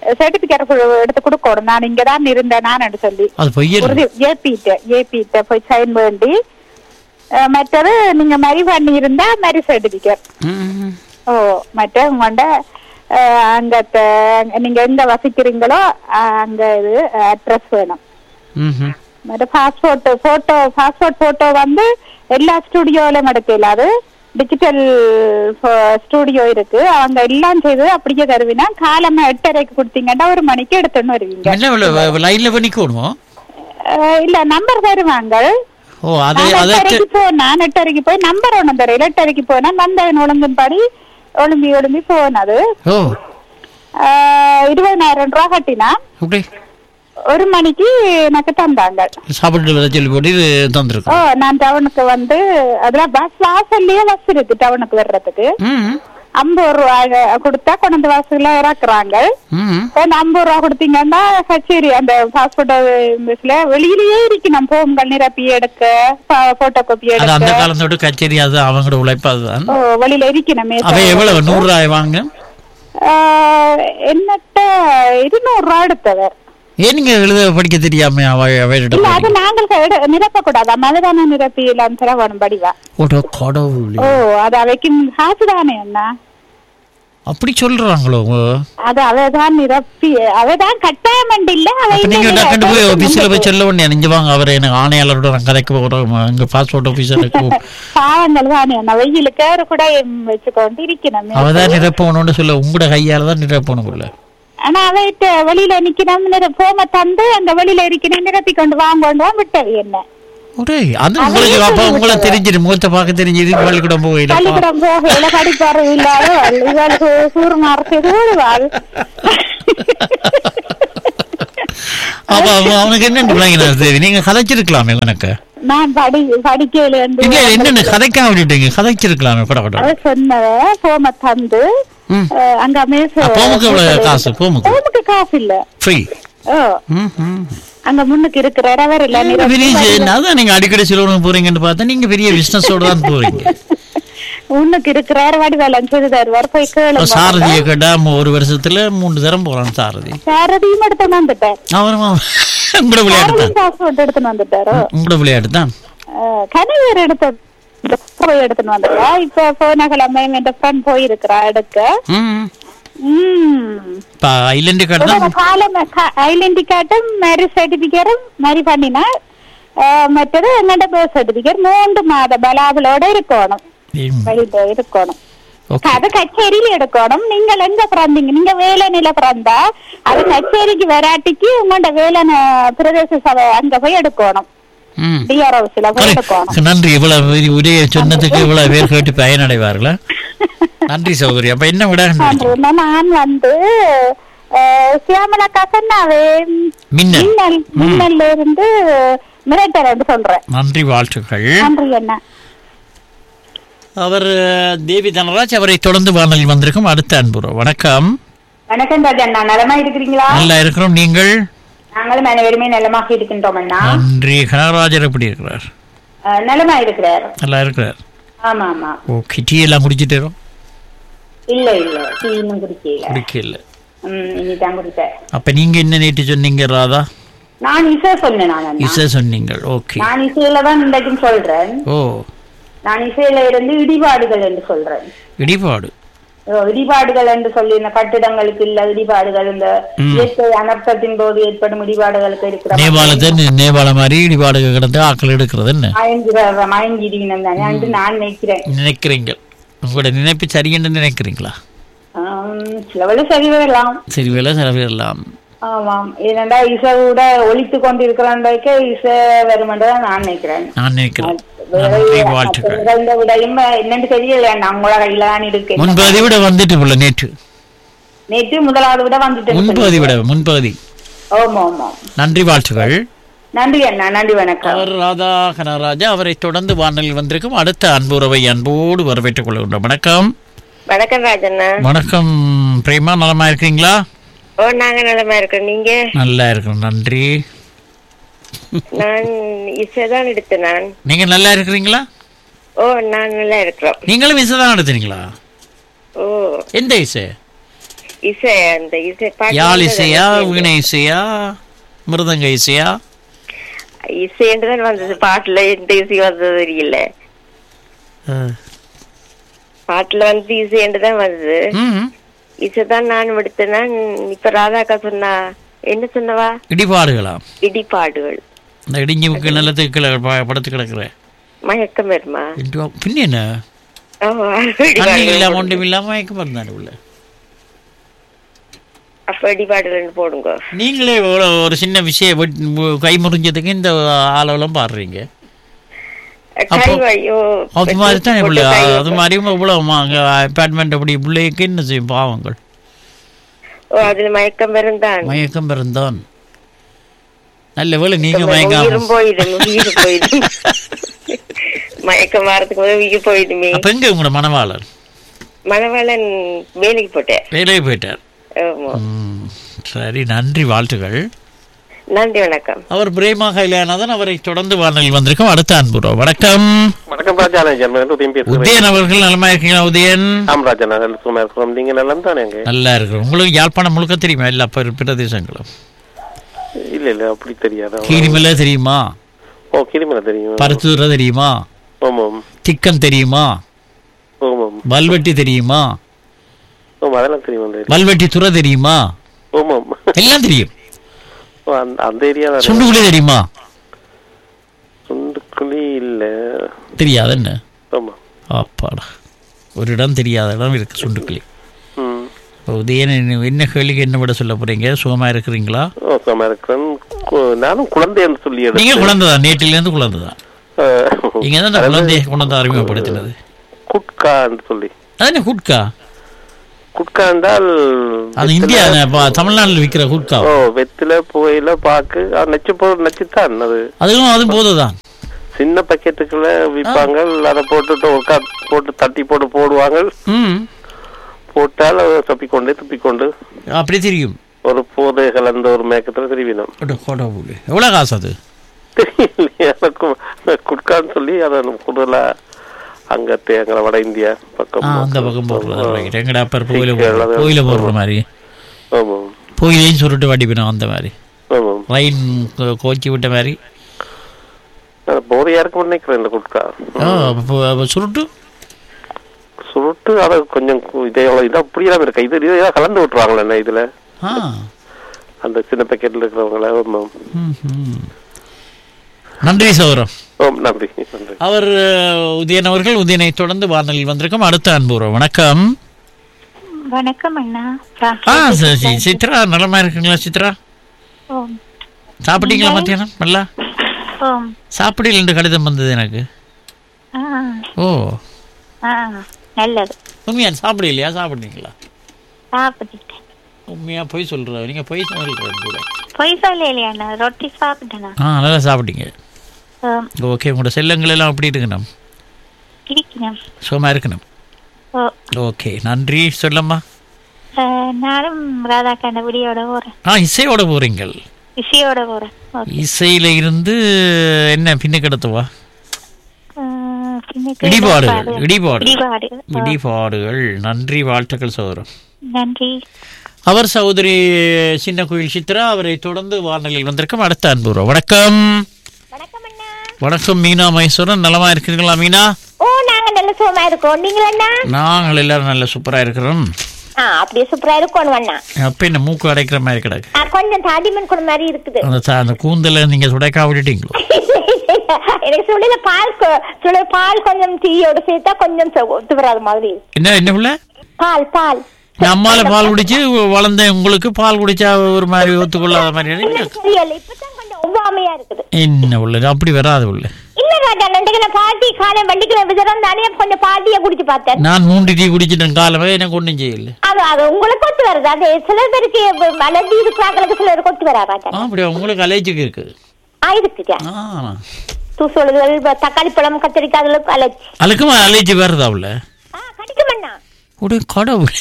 சர்டிபிகேட் எடுத்து கொடுக்கணும் நான் இங்க தான் இருந்தேன் நான் சொல்லி அது பொய்யல் உறுதி ஏபிட்ட ஏபிட்ட போய் சைன் வேண்டி அஹ், மற்றது நீங்க மரி பண்ணி இருந்தா மரி சர்டிபிகேட் ஓ மற்ற உங்கள்ட அங்க த- நீங்க எங்க வசிக்கிறீங்களோ அஹ், அங்க இது அட்ரஸ் வேணும் மற்ற பாஸ்போர்ட் போட்டோ பாஸ்போர்ட் போட்டோ வந்து எல்லா ஸ்டுடியோலயும் எடுக்கல அது டிஜிட்டல் ஸ்டுடியோ இருக்கு அவங்க எல்லாம் செய்து அப்படியே தருவினா காலமா எட்டரைக்கு கொடுத்தீங்கன்னா ஒரு மணிக்கு எடுத்துன்னு வருவீங்க என்ன லைன்ல பண்ணிக்கணுமோ அஹ், இல்ல நம்பர் தருவாங்க ஓ அது நான் அதை எட்டரைக்கு போனா எட்டரைக்கு போய் நம்பர் ஒண்ணும் தரையில எட்டரைக்கு போனா வந்தவன் ஒழுங்கின்படி ஒழும்பி ஒழும்பி போனது ஓ ஆஹ் இருபதாயிரம் ரூபா கட்டினா அப்படி ஒரு மணிக்கு எனக்கு தந்தாங்க சாப்பிட்டு வர சொல்லி போட்டு இது ஓ தந்துருக்கோம் நான் டவுனுக்கு வந்து அதுல பஸ் வாசல்லயே பஸ் இருக்கு டவுனுக்கு வர்றதுக்கு ம் ஐம்பது ரூபா கொடுத்தா கொண்டு வாசல்ல இறக்குறாங்க ம் இப்ப இந்த ஐம்பது ரூபா கொடுத்தீங்கன்னா கச்சேரி அந்த பாஸ்போர்ட் பஸ்ல வெளியிலயே இருக்கணும் போம்கள் நிரப்பி எடுக்க போட்டோ காப்பி அது அந்த எடுக்க காலத்தோட கச்சேரி அது அவங்களோட உழைப்பு அதுதான் ஓ வெளியில இருக்கணுமே அவ எவ்வளவு நூறு ரூபாய் வாங்க என்னட்ட இருநூறு ரூபா எடுத்தவர் ஏன் நீங்க எழுத படிக்க தெரியாம அவ அவர்கிட்ட இல்ல அது நாங்கள் நிரப்ப கூடாது மதுதான நிரப்பி எல்லாம் சிரவணும் படிவா ஓட கடவுள் ஓ அது அவைக்கு காசு தானே என்ன அப்படி சொல்றாங்களோ அது அவதான் நிரப்பி அவதான் கட்டாயம் இல்ல அவை அப்ப நீங்க இன்னும் டக்குனு போய் நிரப்பி ஆபீஸ்ல போய் சொல்ல உடனே நெஞ்சு வாங்க அவரை எனக்கு ஆணையாளரோட நான் கதைக்கு போறோம் அங்க பாஸ்போர்ட் ஆபீசருக்கு பாவங்கள் தானே என்ன வெயிலுக்கு ஒரு கூட வச்சுக்கொண்டு இருக்கணும் அவதான் நிரப்பணும்னு சொல்ல உங்களோட கையால தான் நிரப்பணும் இல்ல ஆனா அவைட்டு வெளியில நிக்கணும் போம தந்து அங்க வெளியில இருக்கணும் நிரப்பி கொண்டு வாங்கொண்டு தான் விட்டது என்ன ஒரே அது அதை உங்களுக்கு ஏன் அப்ப சொல்லி உங்களை விட்டவ? தெரிஞ்சிரு முகத்தை பார்க்க தெரிஞ்சிரு பள்ளிக்கூடம் போயில பள்ளிக்கூடம் போகையில படிப்பாரு இல்லாத இவளுக்கு சூர்மார் செய்துவாள் அப்ப அவ- அவனுக்கு என்ன விளங்கினார் தேவி நீங்க கதைச்சிருக்கலாமே எனக்கு நான் படி படிக்கல இல்ல என்னன்னு கதைக்காம விட்டுட்டீங்க கதைச்சிருக்கலாமே பட பட அவ சொன்னவ போம தந்து ம். அஹ், அங்க மேச போமுக்கு எவ்வளவு காசு போமுக்கு போமுக்கு காசு இல்ல ஃப்ரீ ஓ அங்க முன்னுக்கு இருக்கிற இடவர் இல்ல நிரப்பி பெரிய வழியில- அதான் நீங்க அடிக்கடி சிலவங்க போறீங்கன்னு பார்த்தா நீங்க பெரிய பிசினஸோட தான் போறீங்க முன்னுக்கு இருக்கிற வடிவேலன் செய்து தருவார் போய் கேளு சாரதியை கேட்டா மு- ஒரு வருஷத்துல மூணு தரம் போறான் சாரதி சாரதியும் எடுத்து வந்துட்டார் அவரும் உங்களோட விளையாட்டு தான் சாரதியும் பாஸ்போர்ட் எடுத்துன்னு வந்துட்டாரோ உங்களோட விளையாட்டு தான் அஹ், கணவர் எடுத்து போய் எடுத்துன்னு வந்துட்டா இப்ப போன கிழமை என் ஃப்ரெண்ட் போயிருக்கிறா எடுக்க ம் ம் இப்ப ஐலண்ட் கார்டு தான் காலம் ஐடென்டி கார்டும் மேரேஜ் சர்டிபிகேட்டும் மாதிரி பண்ணினா அஹ், மற்றது எங்கள்ட பர்த் சர்டிபிகேட் மூன்று மாத பலாபலோட இருக்கணும் ம், வெளியில இருக்கணும் ஓகே அது கச்சேரியில எடுக்கணும் நீங்கள் எங்க பிறந்தீங்க நீங்க வேலனில பிறந்தா அது கச்சேரிக்கு வராட்டிக்கு உங்களோட வேலன பிரதேச சபை அங்க போய் எடுக்கணும் ம் டிஆர் ஹவுஸ்ல போய் எடுக்கணும் நன்றி இவ்வளவு பெரிய உரையை சொன்னதுக்கு இவ்வளவு பேர் கேட்டு பயனடைவார்களா நன்றி சௌகரி அப்ப என்ன விட நன்றி. நான் வந்து அஹ், சியாமலா சொன்னாவே மின்னல் மின்னல் மின்னல்ல இருந்து மிரட்டல் என்று சொல்றேன் நன்றி வாழ்த்துக்கள் நன்றி என்ன அவர் அஹ், தேவி தனராஜ் அவரை தொடர்ந்து வானொலி வந்திருக்கும் அடுத்த அன்புறோ வணக்கம் வணக்கம் ராஜண்ணா நலமா இருக்கிறீங்களா நல்லா இருக்கிறோம் நீங்கள் நாங்களும் அனைவருமே நலமாக இருக்கின்றோம் அண்ணா நன்றி கனகராஜர் எப்படி இருக்கிறார் அஹ், நலமா இருக்கிறார் நல்லா இருக்கிறார் ஆமா ஆமா ஓகே டீ எல்லாம் குடிச்சிட்டு இல்ல இல்ல டீ இன்னும் குடிக்கல குடிக்கல ம் இனிதான் குடிப்பேன் அப்ப நீங்க என்ன நேற்று சொன்னீங்க ராதா நான் இசை சொன்னேன் நான் அண்ணா. இசை சொன்னீங்க ஓகே நான் இசையில தான் இன்றைக்கும் சொல்றேன் ஓ நான் இசையில இருந்து இடிபாடுகள் என்று சொல்றேன் இடிபாடு ஓ, இடிபாடுகள் என்று சொல்லி இந்த கட்டிடங்களுக்கு இல்ல இடிபாடுகள் இந்த ம். இயற்கை அனர்த்தத்தின் போது ஏற்படும் இடிபாடுகளுக்கு இருக்கிற நேபாளத்தை நே- நேபாள மாதிரி இடிபாடு கிடந்து ஆக்கள் எடுக்கிறது என்ன மயங்கிற மயங்கிடுவினம் தானே என்று நான் நினைக்கிறேன் நினைக்கிறீங்க உங்களோட நினைப்பு சரியென்று நினைக்கிறீங்களா ஆம், சில வேளை சரி வரலாம் சரி வேலை செலவிடலாம் ஆமாம் ஏனென்றா இசை கூட ஒழித்து கொண்டிருக்கிறான்க்கு இசை வரும் என்றுதான் நான் நினைக்கிறேன் நான் நினைக்கிறேன் வேற நன்றி வாழ்த்துக்கள் வேற இந்த விடையும் என்னன்னு தெரியல நான் உங்களோட கையில தான் இருக்கேன் முன்பகுதி விட வந்துட்டு போல நேற்று நேற்று முதலாவது விட வந்துட்டு முன்பகுதி விட முன்பகுதி ஆமா ஆமா நன்றி வாழ்த்துக்கள் நன்றி அண்ணா நன்றி வணக்கம் அவர் ராதா கனராஜா அவரை தொடர்ந்து வானலில் வந்திருக்கும் அடுத்த அன்புறவை அன்போடு வரவேற்றுக் கொள்கின்றோம் வணக்கம் வணக்கம் ராஜண்ணா வணக்கம் பிரேமா நலமா இருக்கீங்களா ஓ நாங்க நலமா இருக்கோம் நீங்க நல்லா இருக்கோம் நன்றி நான் இசைதான் எடுத்தேன் நான் நீங்க நல்லா இருக்கிறீங்களா ஓ நான் நல்லா இருக்கிறோம் நீங்களும் இசை தான் எடுத்தீங்களா ஓ எந்த இசை இசை அந்த இசை பாட்டு யாழ் வந்து இசையா அது வீணை இசையா மிருதங்க இசையா இசைன்னு தான் வந்தது பாட்டுல எந்த இசை வந்தது தெரியல ஆ. பாட்டுல வந்து இசைன்னு தான் வந்தது ம் இசை தான் நான் எடுத்தேன்னா இப்ப ராதாக்கா சொன்னா என்ன சொன்னவா இடிபாடுகளாம் இடிபாடுகள் இந்த இடிஞ்சு நிலத்துக்கு கீழே ப- படுத்து கிடக்குற மயக்கம் வருமா இடி- பின்ன என்ன ஆமா, தண்ணி இடிபாடுகள் இல்லாம போடுங்க. ஒன்றும் இல்லாம மயக்கம் இருந்தாரு உள்ள அப்ப இடிபாடுகள் போடுங்க நீங்களே இவ்வளோ ஒரு சின்ன விஷயம் வெட்- மு- கை முறிஞ்சதுக்கு இந்த ஆளவெல்லாம் பாடுறீங்க கை அப்போ- ஐயோ அது மாதிரி தான் போட்டு இவ்வளோ கை அது மாதிரி இவ்வளோ அப்பார்ட்மெண்ட் அப்படி பிள்ளைக்கு என்ன செய்யும் பாவங்கள் ஓ அதுல மயக்கம் வருந்தான் மயக்கம் பிறந்தான் நல்ல வேளை நீங்க உயிரும் மயங்காம போயிடும் உயிர் போயிடும் மயக்கம் வாரத்துக்கு முதல் உயிர் போயிடுமே அப்ப எங்க உங்களோட மனவாளர் மணவாளன் வேலைக்கு போட்டேன் வேலையை போயிட்டார் ஆமா. ம், சரி நன்றி வாழ்த்துக்கள் நன்றி வணக்கம் அவர் பிரேமா கைலானதன் அவரை தொடர்ந்து வானொலி வந்திருக்கோம் அடுத்த அன்புறோம் வணக்கம் வணக்கம் ராஜா நான் ஜென்மன் உதயம் பேசுகிறேன் உதயன் அவர்கள் நலமா இருக்கீங்களா உதயன் ஆம் ராஜா நான் சும்மா இருக்கிறோம் நீங்க நல்லா தானேங்க நல்லா இருக்கிறோம் உங்களுக்கு யாழ்ப்பாணம் முழுக்க தெரியுமா எல்லா பிர- பிரதேசங்களும் இல்ல இல்ல அப்படி தெரியாது கீரிமலை தெரியுமா ஓ கிரிமலை தெரியும் பருத்தூர தெரியுமா ஓமம் திக்கம் தெரியுமா ஓமம் வல்வெட்டி தெரியுமா ஓம் அதெல்லாம் தெரியும் அந்த area. வல்வெட்டி துறை தெரியுமா ஓமம் எல்லாம் தெரியும் ஓ, அந்த அந்த ஏரியா தான் சுண்டுகுழி தெரியுமா சுண்டுக்குழி இல்ல தெரியாது என்ன ஆமா அப்பாடா ஒரு இடம் தெரியாத இடம் இருக்கு சுண்டுக்குழி ம் இப்போ உதயன் என்ன- என்ன கேள்விக்கு என்ன விட சொல்ல போறீங்க சுகமா இருக்கிறீங்களா ஓ சும்மா இருக்கிறேன் கு- நானும் குழந்தைன்னு சொல்லி நீங்க எடுத்தேன். குழந்தைதான் நேற்றில இருந்து குழந்தைதான் அஹ், நீங்க தான் அந்த குழந்தைய கொண்டு வந்து அறிமுகப்படுத்தினது குட்கான்னு சொல்லி அதானே ஹுட்கா குட்கா என்றால் அது இந்தியா ப- தமிழ்நாட்டுல விக்கிற ஹுட்கா ஓ வெத்தில புகையில பாக்கு ஆ, நச்சு போ நச்சுத்தான் அது அதுவும் அதுவும் போதுதான் சின்ன பக்கெட்டுக்குள்ள விற்பாங்க அதை போட்டுட்டு ஒருக்கா போட்டு தட்டி போட்டு போடுவாங்க ம் போட்டால் அதை தப்பிக்கொண்டே துப்பிக்கொண்டு அப்படி தெரியும் ஒரு போதை கலந்த ஒரு மேக்கத்துல திரும்பினோம் அட கடவுளே. எவ்வளவு காசு அது தெரியலையே எனக்கும் குட்கான்னு சொல்லி அதை கூடுதலா அங்க தேங்கல வட இந்தியா பக்கம் ஆ, அந்த பக்கம் போடுறது right. எங்கடா அப்பர் கோயில கேரளா தான். கோயில போடுற மாதிரி ஆமாம் கோயிலையும் சுருட்டு வாட்டிப்பினோம் அந்த மாதிரி ஆமாம் ரயின் கோ- கோச்சி விட்ட மாதிரி நான் போதையா இருக்கும் நினைக்கிறேன் இந்த குட்கா ஆ, அப்ப- அப்ப சுருட்டு சுருட்டு அதை கொஞ்சம் கு- இதே இது அப்படியெல்லாம் இருக்கு இது இதை கலந்து விட்டுருவாங்களே என்ன இதுல ஆ அந்த சின்ன பேக்கெட்ல இருக்கிறவங்கள ஆமாம் ம், ம். நன்றி சௌரம் ஓம் நன்றி நன்றி அவர் அஹ், உதயன் அவர்கள் உதயனை தொடர்ந்து வானொலியில் வந்திருக்கும் அடுத்த அன்புறோம் வணக்கம் வணக்கம் அண்ணா ஆ சரி, சரி. சித்ரா நலமா இருக்குங்களா சித்ரா ஓம் சாப்பிட்டீங்களா மத்தியானம் நல்லா ஓம் சாப்பிடல என்று கடிதம் வந்தது எனக்கு ஆ ஓ ஆ நல்லது உண்மையா சாப்பிடலையா சாப்பிட்டீங்களா சாப்பிட்டுட்டேன் உண்மையா பொய் சொல்ற நீங்க பொய் சொல்றது கூட பொய் சொல்லலையா அண்ணா ரொட்டி சாப்பிட்டேனா ஆ நல்லா சாப்பிட்டீங்க ஓம் ஓகே உங்களோட செல்லங்கள் எல்லாம் அப்படி இருக்கணும் இருக்கணும் சுகமா இருக்கணும் ஓ ஓகே நன்றி சொல்லம்மா அஹ், நானும் ராதா கண்டபடியோட போறேன் ஆ இசையோட போறீங்கள் இசையோட போறேன் ஓகே இசையில இருந்து என்ன பின்னுக்கு எடுத்துவா அஹ், பின்னுக்கு இடிபாடுகள் பாடு. இடிபாடு இடிபாடுகள் ஓ, இடிபாடுகள் நன்றி வாழ்த்துக்கள் சகோதரம் நன்றி அவர் சகோதரி சின்ன கோயில் சித்ரா அவரை தொடர்ந்து வானொலியில் வந்திருக்கும் அடுத்த அன்புறோம் வணக்கம் வணக்கம் மீனா மைசூரன் நலமா இருக்கிறீங்களா மீனா ஓ நாங்க நல்ல சுகமா இருக்கோம் நீங்க அண்ணா நாங்கள் எல்லாரும் நல்ல சூப்பரா இருக்கிறோம் ஆ அப்படியே சூப்பரா இருக்கணும் அண்ணா அப்ப என்ன மூக்கு அடைக்கிற மாதிரி கிடக்கு ஆ, கொஞ்சம் தாடிமன் குடம் மாதிரி இருக்குது அந்த ச- அந்த கூந்தல நீங்க சுடைக்கா விட்டுட்டீங்களோ எனக்கு சுழில பால் கொ- சுழி பால் கொஞ்சம் டீயோட சேர்த்தா கொஞ்சம் சு- ஒத்து வராத மாதிரி இருக்கு. என்ன என்ன பிள்ளை பால் பால் நான் அம்மால பால் குடிச்சு வளர்ந்தேன் உங்களுக்கு பால் குடிச்சா ஒரு மாதிரி ஒத்துக்கொள்ளாத மாதிரி இருக்கு. தெரியல இப்பதான் கொஞ்சம் ஒவ்வாமையா இருக்குது என்ன உள்ள அப்படி வராது உள்ள இல்ல ராஜா நன்றைக்கு நான் பாட்டி காலை வண்டிக்கு விதரம் தானே கொஞ்சம் பாட்டியை குடிச்சு பார்த்தேன் நான் மூன்று டீ குடிச்சிட்டேன் காலமே எனக்கு ஒன்றும் செய்யல அது அது உங்களுக்கு ஒத்து வருது அது சில பேருக்கு அலர்ஜி இருக்கிறாங்களுக்கு சிலருக்கு ஒத்து வரா ராஜா ஆ, அப்படியா உங்களுக்கு அலைச்சுக்கு இருக்கு ஆ இருக்குதா ஆ தூசுழுதுகள் தக்காளி பழம் கத்திரிக்காய் அதுல அலர்ஜி அதுக்குமா அலைச்சு வருதா உள்ள கடிக்குமண்ணா உடைய கடவுள்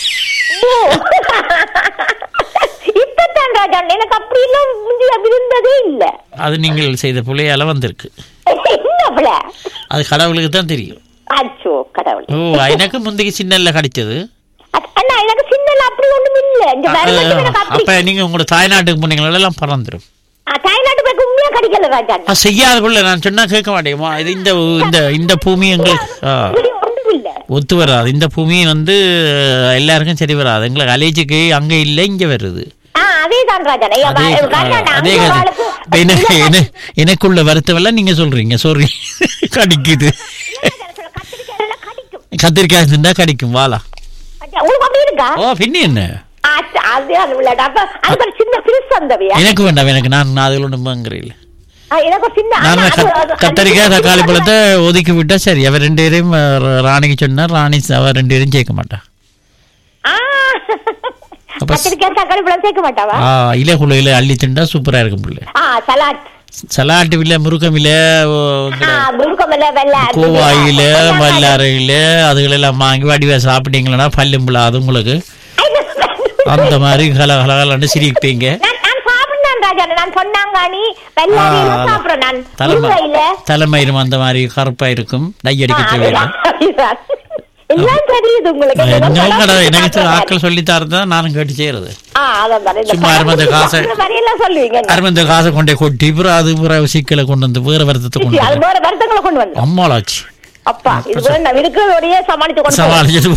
இப்பதான் ராஜா எனக்கு அப்படி எல்லாம் முந்தி அப்படி இருந்ததே இல்ல அது நீங்கள் செய்த புள்ளையால வந்திருக்கு என்ன அவள அது கடவுளுக்கு தான் தெரியும் அச்சோ கடவுள் ஓ எனக்கு முந்தைக்கு சின்னல்ல கடிச்சது அண்ணா எனக்கு சின்னல அப்படி ஒண்ணும் ஒன்றும் இல்ல இந்த வருமட்டும் எனக்கு அப்படி அப்ப நீங்க உங்களோட தாய்நாட்டுக்கு போனீங்களா எல்லாம் பறந்துடும் ஆ, தாய்நாட்டு போய் உண்மையா கிடைக்கல ராஜா ஆ, செய்யாத பிள்ளை நான் சொன்னா கேட்க மாட்டேமா இது இந்த இந்த இந்த பூமி எங்களுக்கு ஆ, ஒன்றும் இல்ல ஒத்து வராது இந்த பூமி வந்து எல்லாருக்கும் சரி வராது எங்களுக்கு அலேஜுக்கு அங்க இல்லை இங்க வருது ஆ அதேதான் ராஜா ஐயா, அதே வா- ராஜா, ஆ, நான் அதே அங்க கதை வாழுக்கு- இப்ப என்ன- என்ன- எனக்குள்ள வருத்தம் எல்லாம் நீங்க சொல்றீங்க சாரி கடிக்குது கத்திரிக்காய் இருந்தா கடிக்கும் வாழா ராஜா, உங்களுக்கு அப்படி இருக்கா ஓ பின்ன என்ன ஆ, அது அது இல்ல அப்ப அது ஒரு சின்ன பிரிஸ் வந்தவையா எனக்கு வேண்டாம் எனக்கு நான் நான் அதில் ஒன்றும் வாங்குறேன் ஆ, எனக்கு ஒரு சின்ன நான் ஆனா, அது- கத்- அது- கத்தரிக்காய் தக்காளி பழத்தை ஒதுக்கி விட்டா சரி அவ ரெண்டு பேரையும் அஹ், ராணிக்கு சொன்னா ராணி அவ ரெண்டு பேரும் சேர்க்க மாட்டா ஆ, அப்ப கத்திரிக்காய் தக்காளி பழம் சேர்க்க மாட்டாவா ஆ, இலை குலையில அள்ளி திண்டா சூப்பரா இருக்கும் பிள்ளை ஆ சலாட் சலாட்டு வில்ல முருக்கம் இல்ல ஆ முருக்கமல்ல வெள்ளை கோவாயில வல்லாரையில அதுகளெல்லாம் வாங்கி வடிவா சாப்பிட்டீங்களா பல்லும் அது உங்களுக்கு அந்த மாதிரி கல கலகலன்னு சிரிப்பீங்க நான் நான் சாப்பிடுறேன் ராஜா நான் சொன்னாங்க நீ வெள்ளாரியில ஆ, சாப்பிடுறேன் நான் தலைமை முருங்கையில தலைமயிரும் அந்த மாதிரி கருப்பா இருக்கும் டை அடிக்க தேவையில்லை அதுதான். எல்லாம் தெரியுது உங்களுக்கு என்னங்கடா எனக்கு சில ஆட்கள் சொல்லி தரதான் நானும் கேட்டு செய்யறது ஆ, அதான் பாரு. இந்த சும்மா அருமந்த காசை இந்த வரியெல்லாம் சொல்லுவீங்க அருமந்த காசை கொண்டே கொட்டி பிறகு அது பிறகு சிக்கலை கொண்டு வந்து வேற வருத்தத்தை கொண்டு அது வந்து வேற வருத்தங்களை கொண்டு வந்து அம்மாளாச்சு அப்பா இது வேண்டாம் இருக்கிறதோடயே சமாளிச்சு கொண்டு போங்க. சமாளிச்சது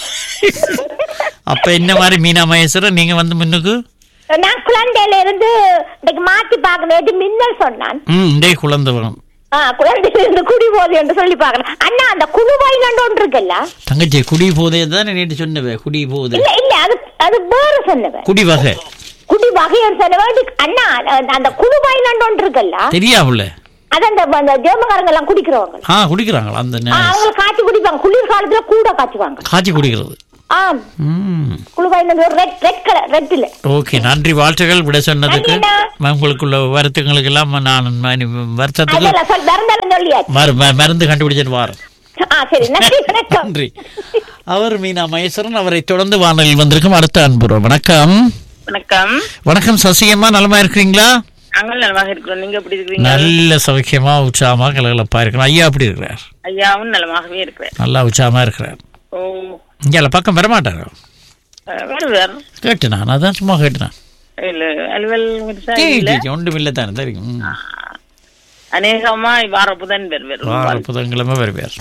அப்ப என்ன மாதிரி மீனா மகேஸ்வரன் நீங்க வந்து முன்னுக்கு நான் குழந்தையில இருந்து இன்னைக்கு மாத்தி பார்க்கணும் எது மின்னல் சொன்னான் ம் இண்டே குழந்தை வரும் ஆ, குழந்தையில இருந்து குடி போகுது என்று சொல்லி பார்க்கணும் அண்ணா அந்த குழுவாயில் ஒன்று இருக்குல்ல தங்கச்சி குடி போதே தான் நேற்று சொன்னவே குடி போகுது இல்ல இல்ல அது அது வேற சொன்னவன் குடி வகை குடி வகையர் சொன்னவன் அண்ணா அந்த- அந்த குழுவாயில் ஒன்று இருக்குல்ல தெரியாமல அது அந்த அந்த ஜெர்மக்காரங்க எல்லாம் குடிக்கிறவங்க ஆ குடிக்கிறாங்களா அந்த ஆ, நே- அவங்க காய்ச்சி குடிப்பாங்க குளிர் காலத்துல கூட காய்ச்சுவாங்க காய்ச்சி குடிக்கிறது ஆ ம் குழுவாயில் ஒரு ரெட் ரெட் கலர் ரெட்ல ஓகே நன்றி வாழ்த்துக்கள் விட சொன்னதுக்கு நன்றிண்ணா. உங்களுக்குள்ள வருத்தங்களுக்கு எல்லாம் நான் ம- வருத்தத்துக்கு அதெல்லாம் சொல் மறந்தாலும் சொல்லியாச்சு மரு- ம- மருந்து கண்டுபிடிச்சிட்டு வாரேன் ஆ சரி நன்றி வணக்கம் நன்றி அவர் மீனா மகேஸ்வரன் அவரை தொடர்ந்து வானொலியில் வந்திருக்கும் அடுத்த அன்புறோம் வணக்கம் வணக்கம் வணக்கம் சசியம்மா நலமா இருக்கிறீங்களா நாங்கள் நலமாக இருக்கிறோம் நீங்க எப்படி இருக்கிறீங்க நல்ல சௌக்கியமா உற்சாகமா கலகலப்பா இருக்கணும் ஐயா அப்படி இருக்கிறார் ஐயாவும் நலமாகவே இருக்கிறேன் நல்லா உற்சாகமா இருக்கிறார் ஓ இங்கே பக்கம் வரமாட்டாரோ அஹ், வருவார் கேட்டு நான் அதான் சும்மா கேட்டுனேன் இல்ல அலுவல் பெருசா இல்ல ஒன்றும் இல்லை தானே தெரியும் ம். அநேகமா வார புதன் வருவார் வார புதன்கிழமை வருவார்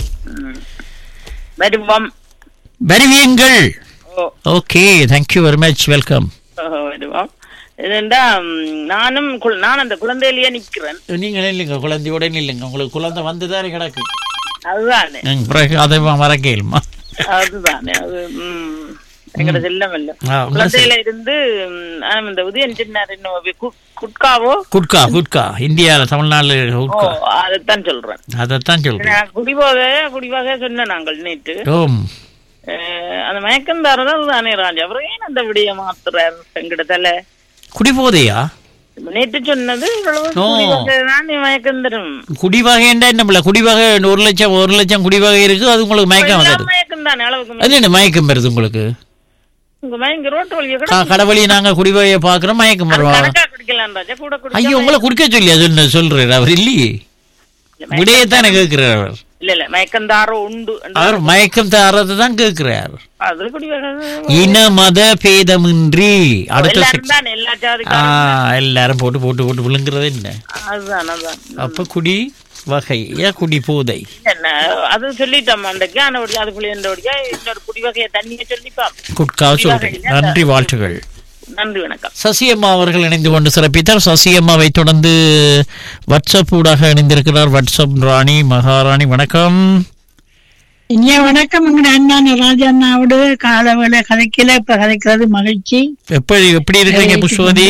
வருவம் வருவீங்கள் ஓ okay thank you very much welcome ஓ, வருவம் இதுண்டா ம், நானும் குழ- நான் அந்த குழந்தையிலேயே நிக்கிறேன் நீங்க இல்லைங்க குழந்தையோட இல்லைங்க உங்களுக்கு குழந்தை வந்துதானே கிடக்கு அதுதானே ம், பிறகு அதை வர கேளுமா அதுதானே அது ம், எங்கட செல்லம் இல்ல ஆ, உங்க குழந்தையில இருந்து ம், ஆனா இந்த உதயன் சின்னார் இன்னும் கு- குட்காவோ குட்கா குட்கா இந்தியாவில் தமிழ்நாட்டில் ஓ குட்கா அதைத்தான் சொல்றேன் அதைத்தான் சொல்றேன் நான் குடிபோக குடிவாக சொன்னேன் நாங்கள் நேற்று ஓம் அஹ், அந்த மயக்கம் தரதான் தானே ராஜா அப்புறம் ஏன் அந்த விடிய மாத்துறாரு எங்கிடத்துல குடி போதையா நேற்று சொன்னது இவ்வளவு ஓ. குடிவகைதான் நீ மயக்கம் தரும் குடிவகைண்டா என்ன பிள்ளை குடிவகை ஒரு லட்சம் ஒரு லட்சம் குடிவகை இருக்கு அது உங்களுக்கு மயக்கம் எல்லாம் வராது மயக்கம் தானே அளவுக்கு அது என்ன மயக்கம் வருது உங்களுக்கு உங்க மயங்க ரோட்டு வழிய கூட க- கடவுளி நாங்க குடிவகையை பாக்குறோம் மயக்கம் வருவா கணக்கா குடிக்கலாம் ராஜா கூட குடிச்சா ஐயோ உங்களை குடிக்க சொல்லி அது என்ன சொல்றாரு அவர் இல்லையே விடையத்தானே கேட்கிறார் அவர் இல்ல இல்ல மயக்கம் தாரோ உண்டு அவர் மயக்கம் தாரதை தான் கேட்கிறார் அது குடிவகை இன மத பேதமின்றி அடுத்த எல்லாரும் செக்ஷன் தான் எல்லா ஜாதி ஆ எல்லாரும் போட்டு போட்டு போட்டு விழுங்குறது என்ன அதுதான் அதுதான் அப்ப குடி வகை ஏன் குடி போதை என்ன அது சொல்லிட்டோம் அந்த கேனோடி அதுக்குள்ளே இருந்தோடியா இன்னொரு குடிவகையை தண்ணியை சொல்லிப்பாம் குட்காவை சொல்றேன் நன்றி வாழ்த்துகள் நன்றி வணக்கம் சசியம்மா அவர்கள் இணைந்து கொண்டு சிறப்பித்தார் சசியம்மாவை தொடர்ந்து வாட்ஸ்அப் ஊடாக இணைந்திருக்கிறார் வாட்ஸ்அப் ராணி மகாராணி வணக்கம் இனிய வணக்கம் எங்க அண்ணன் ராஜா அண்ணாவோடு கால வேலை கதைக்கல இப்ப கதைக்கிறது மகிழ்ச்சி எப்படி எப்படி இருக்கிறீங்க புஷ்பவதி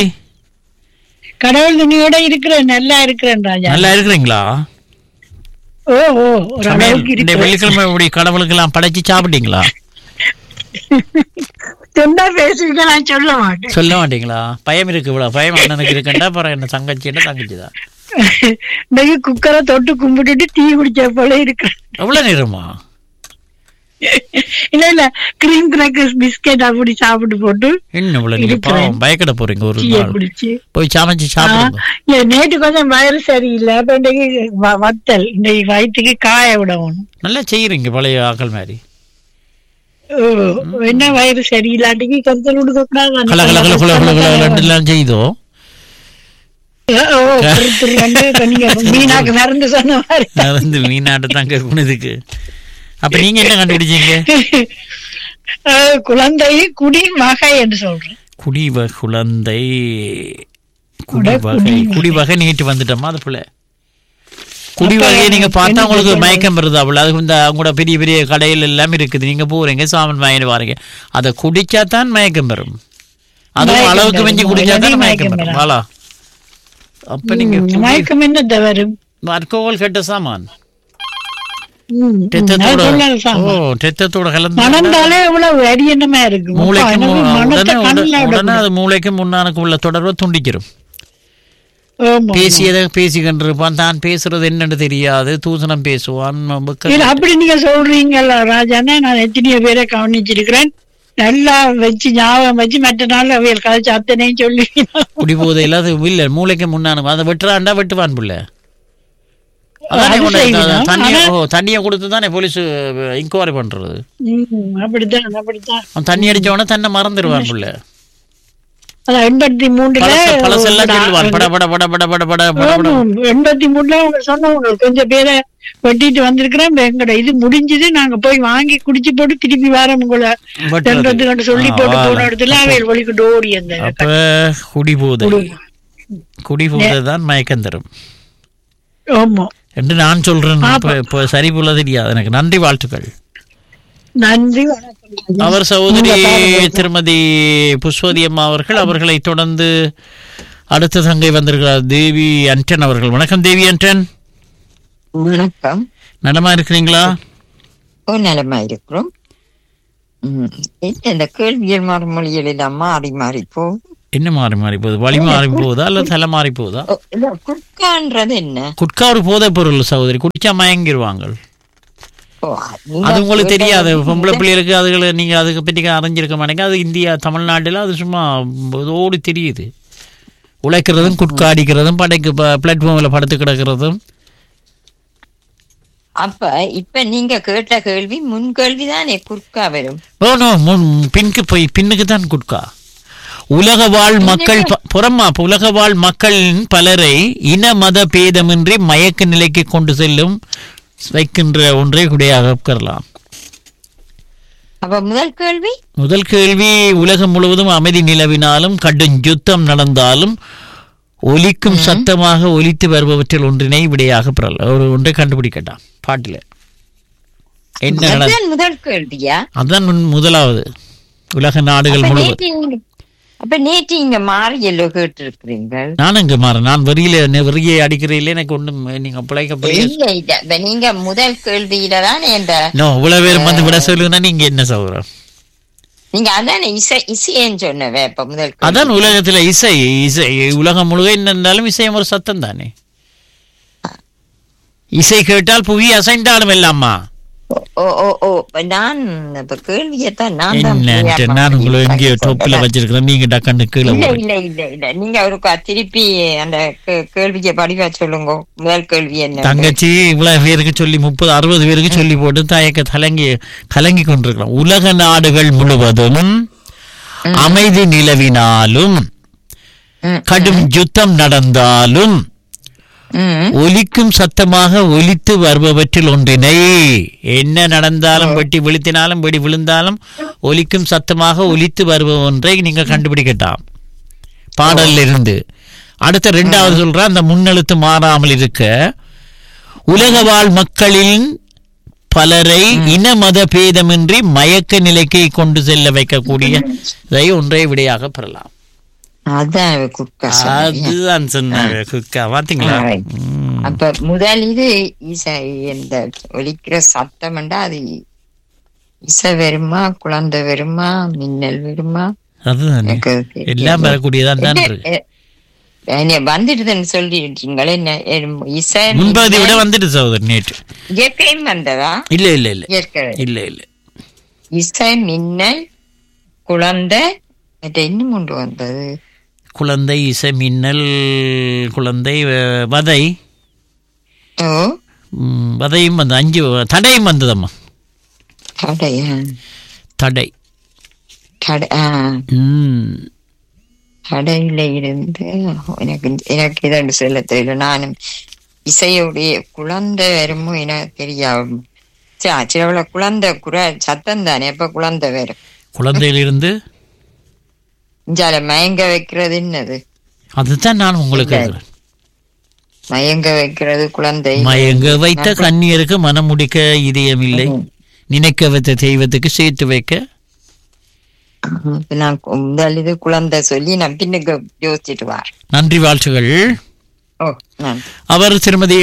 கடவுள் துணியோட இருக்கிறேன் நல்லா இருக்கிறேன் ராஜா நல்லா இருக்கிறீங்களா ஓ ஓ ஒரு சமையல் அளவுக்கு இந்த இருக்கு வெள்ளிக்கிழமை இப்படி கடவுளுக்கு எல்லாம் படைச்சு சாப்பிட்டீங்களா சொன்னா பேசுவீங்க நான் சொல்ல மாட்டேன் சொல்ல மாட்டீங்களா பயம் இருக்கு இவ்வளவு பயம் அண்ணனுக்கு இருக்குண்டா அப்புறம் என்ன தங்கச்சின்னா தங்கச்சி தான் இன்னைக்கு குக்கரை தொட்டு கும்பிட்டுட்டு டீ குடிச்ச போல இருக்கிறேன் எவ்வளவு நேரமா இல்ல இல்ல கிரீம் கிராக்கர்ஸ் பிஸ்கெட் அப்படி சாப்பிட்டு போட்டு என்ன இவ்வளவு நீங்க இருக்கிறேன். பாவம் பயக்கட போறீங்க ஒரு டீயை நாள் குடிச்சு போய் சமைச்சு சாப்பிடுங்க இல்ல நேற்று கொஞ்சம் வயிறு சரியில்லை அப்ப இன்னைக்கு வ- வத்தல் இன்னைக்கு வயிற்றுக்கு காய விடணும் நல்லா செய்யறீங்க பழைய ஆக்கள் மாதிரி என்ன வயிறு சரியில்லாட்டிக்கு கருத்தல் கொடுக்க கூடாது கல கல கல குல குல குல எல்லாம் செய்தோ ஓ, கருத்தல் வந்து இப்ப நீங்க மீனாக்கு மருந்து சொன்ன மாதிரி நான் வந்து மீனாட்டு தான் கேட்கணும் இதுக்கு அப்ப நீங்க என்ன கண்டுபிடிச்சீங்க அஹ், குழந்தை குடி வகை என்று சொல்றேன் குடி வ- குழந்தை குடி குடி வகை குடி வகை நீட்டு வந்துட்டோமா அது போல குடி வகையை நீங்க பார்த்தா உங்களுக்கு மயக்கம் வருது அவ்வளவு அது இந்த அவங்களோட பெரிய பெரிய கடையில் எல்லாம் இருக்குது நீங்க போறீங்க சாமன் வாங்கிட்டு வாரீங்க அதை குடிச்சா தான் மயக்கம் வரும் அதுவும் மயக்கம் அளவுக்கு வரும். மிஞ்சி குடிச்சா தான் எல்லாத்தையும் மயக்கம் மயக்கம் வரும் வரும். வாலா அப்ப நீங்க ம், மயக்கம் என்ன தவறும் அல்கோஹால் கெட்ட சாமான் ம், ம், டெத்தத்தோட அது சொல்லல ஓ சாமி. டெத்தத்தோட கலந்து மணந்தாலே எவ்வளவு அரியணமா இருக்கு மூளைக்கு அப்பா, மு- எனக்கு உடனே மணத்தை கண்ணுல உடனே- உடனே விடக்கூடாது. அது மூளைக்கு முன்னானுக்கு உள்ள தொடர்பை துண்டிச்சிடும் ஆமா, பேசியதை பேசிக்கிட்டு இருப்பான் தான் பேசுறது என்னன்னு தெரியாது தூசணம் பேசுவான் நமக்கு- இல்ல அப்படி நீங்க சொல்றீங்கல்ல ராஜானே நான் எத்தனையோ பேரை கவனிச்சிருக்கிறேன் நல்லா வச்சு ஞாபகம் வச்சு மற்ற நாள் அவையல் கதைச்சு அத்தனையும் சொல்லி குடி போதையில் அது இல்ல மூளைக்கு முன்னானு அதை வெட்டுறாண்டா வெட்டுவான் புள்ள அதானே அது கொண்டு வந்து செய்யலாம். தண்ணிய ஆனா- ஓ தண்ணியை கொடுத்து தானே போலீஸ் இன்கொயரி பண்றது ம், அப்படித்தான் அப்படித்தான் அவன் தண்ணி அடிச்ச உடனே தன்னை மறந்துடுவான் புள்ள அதான் எண்பத்தி மூன்றுல பழச பழசெல்லாம் சொல்லுவான் பட பட பட பட பட பட பட பட ஆமாம், எண்பத்தி மூணுல அவங்க சொன்னவங்க கொஞ்சம் பேரை வெட்டிட்டு வந்திருக்கிறேன் இப்ப எங்கட இது முடிஞ்சது நாங்க போய் வாங்கி குடிச்சு போட்டு திருப்பி வரோம் உங்களை வெட்டுறது. தென்றத்துக்கிட்ட சொல்லி ஆ, போட்டு வாழ. போன இடத்துல அவையல் வலிக்கிட்டு ஓடி அந்த அப்ப குடி போதை குடி போதை தான் மயக்கம் தரும் ஆமா என்று நான் சொல்றேன் இப்ப இப்ப சரி போல தெரியாது எனக்கு நன்றி வாழ்த்துக்கள் நன்றி வணக்கம் அவர் சகோதரி நீங்க பாருங்க. திருமதி புஷ்பவதி அம்மா அவர்கள் அவர்களை தொடர்ந்து அடுத்த தங்கை வந்திருக்கிறார் தேவி அன்டன் அவர்கள் வணக்கம் தேவி அன்டன் வணக்கம் நலமா இருக்கிறீங்களா ஓ நலமா இருக்கிறோம் ம், என்ன இந்த கேள்வியல் மறுமொழிகள் எல்லாம் மாறி மாறி போகும் என்ன மாறி மாறி போகுது வழி மாறி போகுதா அல்ல தலை மாறி போகுதா ஓ, இல்ல, குட்கான்றது என்ன குட்கா ஒரு போதை பொருள் சகோதரி குடிச்சா மயங்கிடுவாங்க ஓ, நீங்க அது உங்களுக்கு தெரியாது கேட்டது பொம்பளை இல்ல. பிள்ளைகளுக்கு அதுகளை நீங்க அதுக்கு பற்றி அறிஞ்சிருக்க மாட்டேங்க அது இந்தியா தமிழ்நாட்டில் அது சும்மா ஓடி தெரியுது உழைக்கிறதும் குட்கா அடிக்கிறதும் படைக்கு பிளாட்ஃபார்மில் படுத்து கிடக்கிறதும் அப்ப இப்ப நீங்க கேட்ட கேள்வி முன் கேள்வி தானே குறுக்கா வரும் ஓ நோ முன் பின்னுக்கு போய் பின்னுக்கு தான் குட்கா உலக வாழ் மக்கள் ப- புறமா உலக வாழ் மக்களின் பலரை இன மத பேதமின்றி மயக்க நிலைக்கு கொண்டு செல்லும் வைக்கின்ற ஒன்றை குடையாக கரலாம் அப்ப முதல் கேள்வி முதல் கேள்வி உலகம் முழுவதும் அமைதி நிலவினாலும் கடும் யுத்தம் நடந்தாலும் ஒலிக்கும் சத்தமாக ஒலித்து வருபவற்றில் ஒன்றினை விடையாக பெறலாம் ஒரு ஒன்றை கண்டுபிடிக்கட்டாம் பாட்டில் என்ன நட அதுதான் முதல் கேள்வியா அதான் முன் முதலாவது உலக நாடுகள் அப்ப முழுவதும் நேற்று இங்க- அப்ப நேற்று இங்க மாறி எல்லோ கேட்டு இருக்கிறீங்கள் நான் இங்க மாறேன் நான் வரியில நெ- வரியை அடிக்கிறீங்களே எனக்கு ஒண்ணும் நீங்க பிழைக்க பிழைக்க இல்ல இல்ல இப்ப நீங்க முதல் கேள்வியில தான் என்ற நோ இவ்வளவு பேரும் வந்து விட சொல்லுங்கன்னா நீங்க என்ன சௌரம் நீங்க அதானே இசை இசைன்னு சொன்னவே இப்ப முதல் கேள்வி. அதான் உலகத்துல இசை இசை உலகம் முழுக்க என்ன இருந்தாலும் இசையும் ஒரு சத்தம் தானே இசை கேட்டால் புவி அசைந்தாலும் எல்லாமா ஓ ஓ ஓ இப்ப நான் இப்ப கேள்வியத்தான் நான் தான் என்ன புரியாம நான் உங்களை எங்கேயோ சொல்றேன். டொப்பில் வச்சிருக்கிறேன் நீங்க டக்குன்னு கீழே இல்ல போறீங்க இல்ல இல்ல இல்ல நீங்க அவருக்கு திருப்பி அந்த கே- கேள்வியை படிவா சொல்லுங்க முதல் கேள்வி என்ன தங்கச்சி இவ்வளவு பேருக்கு சொல்லி முப்பது அறுபது பேருக்கு சொல்லி போட்டு தயக்க கலங்கி கலங்கி கொண்டிருக்கிறோம் உலக நாடுகள் முழுவதும் அமைதி நிலவினாலும் கடும் யுத்தம் நடந்தாலும் ஒலிக்கும் சத்தமாக ஒலித்து வருபவற்றில் ஒன்றினை என்ன நடந்தாலும் வெட்டி விழுத்தினாலும் வெடி விழுந்தாலும் ஒலிக்கும் சத்தமாக ஒலித்து வருபவ ஒன்றை நீங்க கண்டுபிடிக்கட்டாம் பாடல்ல இருந்து அடுத்த ரெண்டாவது சொல்ற அந்த முன்னெழுத்து மாறாமல் இருக்க உலக வாழ் மக்களின் பலரை இன மத பேதமின்றி மயக்க நிலைக்கு கொண்டு செல்ல வைக்கக்கூடிய இதை ஒன்றை விடையாக பெறலாம் அதான் குக்கா சொன்னீங்க. அதுதான் சொன்னாங்க குக்கா பாத்தீங்களா Alright. அப்ப முதல் இது இசை இந்த ஒலிக்கிற சத்தம்ண்டா அது இசை வருமா குழந்தை வருமா மின்னல் வருமா அதுதான் எனக்கு அது தெரியாது. எல்லாம் வரக்கூடியதான் தான் என்ன, இருக்கு எ- என்ன வந்துடுதுன்னு சொல்லிட்டீங்களே என்ன எ- இசை முன்பகுதி விட மின்னல், வந்துட்டு சகோதரி நேற்று இயற்கையும் வந்ததா இல்ல இல்ல இல்ல இயற்கை இல்ல இல்ல இசை மின்னல் குழந்தை மற்ற இன்னும் ஒன்று வந்தது குழந்தை இசை மின்னல் குழந்தை அஹ், வதை ஓ ம், வதையும் வந்து அஞ்சு தடையும் வந்ததம்மா தடையா தடை கடை ஆ, ம் கடையில இருந்து எனக்கு எனக்கு இதன்று சொல்ல தெரியல நானும் இசையுடைய குழந்தை வருமோ எனக்கு தெரியாது சிலவுல குழந்தை குர சத்தம் தானே எப்ப குழந்தை வரும் குழந்தையிலிருந்து இஞ்சால மயங்க வைக்கிறது என்னது அதுதான் நான் உங்களுக்கு கேட்கிறேன். மயங்க வைக்கிறது குழந்தை மயங்க வைத்த கண்ணீருக்கு மனம் முடிக்க இதயம் இல்லை நினைக்க வைத்த தெய்வத்துக்கு சேர்த்து வைக்க இப்ப நான் கு- முதல் இது குழந்தை சொல்லி நான் பின்னுக்கு யோசிச்சுட்டு வார் நன்றி வாழ்த்துகள் ஓ நன்றி அவர் திருமதி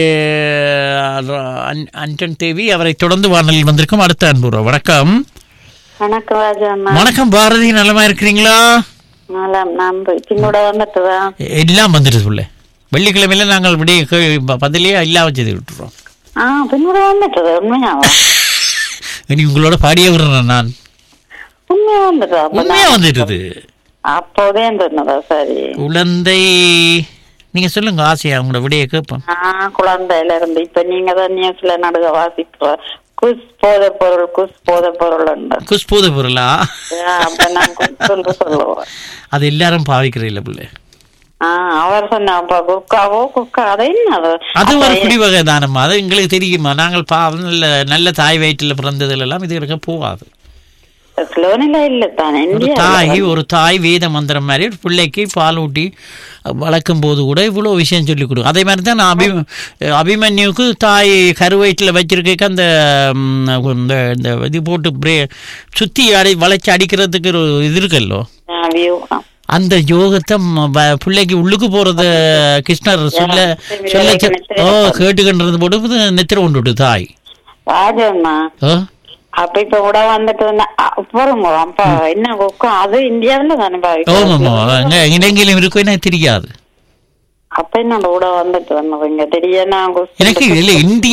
அஹ், அன்- அன்டன் தேவி அவரை தொடர்ந்து வானலில் வந்திருக்கும் அடுத்த அன்புறா வணக்கம் வணக்கம் ராஜா அம்மா வணக்கம் பாரதி நலமா இருக்கிறீங்களா நல்லா நான் பின்னோட வந்துட்டுதா எல்லாம் வந்துட்டு உள்ள வெள்ளிக்கிழமையில நாங்கள் விடிய கே- ப- பதிலையே எல்லாம் செய்து விட்டுறோம் ஆ பின்னோட வந்துட்டுது உண்மையாவா இனி உங்களோட பாடியே விடுறேன் நான் உண்மையா வந்துட்டு அப்ப உண்மையா வந்துட்டுது அப்போதே சொன்னதா சரி குழந்தை நீங்க சொல்லுங்க ஆசையா உங்களோட விடைய கேட்போம் ஆ குழந்தையில இருந்து இப்ப நீங்க தான் நியூஸ்ல நடுக வாசிக்கிற குஸ் போத பொருள் குஸ் போத பொருள் உண்டு குஷ்பூத பொருளா ஆ, அப்ப நான் குஸ் என்று சொல்லுவேன் அது எல்லாரும் பாவிக்கிற இல்ல பிள்ளை ஆ அவர் சொன்ன அப்ப குக்காவோ குக்கா அது என்னது அது அப்ப ஒரு குடிவகை தானம்மா அது எங்களுக்கு தெரியுமா நாங்கள் பா நல்ல நல்ல தாய் வயிற்றில் பிறந்ததுல எல்லாம் இது இருக்க போகாது ஸ்லோனில இல்ல தானே ஒரு இந்தியா தாய் ஒரு தாய் வேத மந்திரம் மாதிரி ஒரு பிள்ளைக்கு பால் ஊட்டி வளர்க்கும் போது கூட இவ்வளோ விஷயம் சொல்லி கொடுக்கும் அதே மாதிரி தான் நான் அபி அபிமன்யுக்கு தாய் கருவயிற்றில் வச்சிருக்க அந்த ம், இந்த இந்த இது போட்டு பிரே சுற்றி அடி வளைச்சி அடிக்கிறதுக்கு ஒரு இது இருக்கல்லோ வியூ அந்த யோகத்தை ம- வ- பிள்ளைக்கு உள்ளுக்கு போறத கிருஷ்ணர் சொல்ல சொல்ல செ- ஓ கேட்டுக்கின்றது போட்டு நெத்திர கொண்டு விட்டு தாய் ராஜம்மா ஓ அப்ப இப்ப கூட வந்துட்டு வந்து, அ, பாருங்க அப்ப என்ன குக்கா அது இந்தியாவுல தானே பாவி ஓமாம்மா அங்கே இலங்கையிலும் இருக்கும் எனக்கு தெரியாது அப்ப என்னோட கூட வந்துட்டு வந்தவங்க தெரிய நான் குஸ் எனக்கு இல்லை இந்திய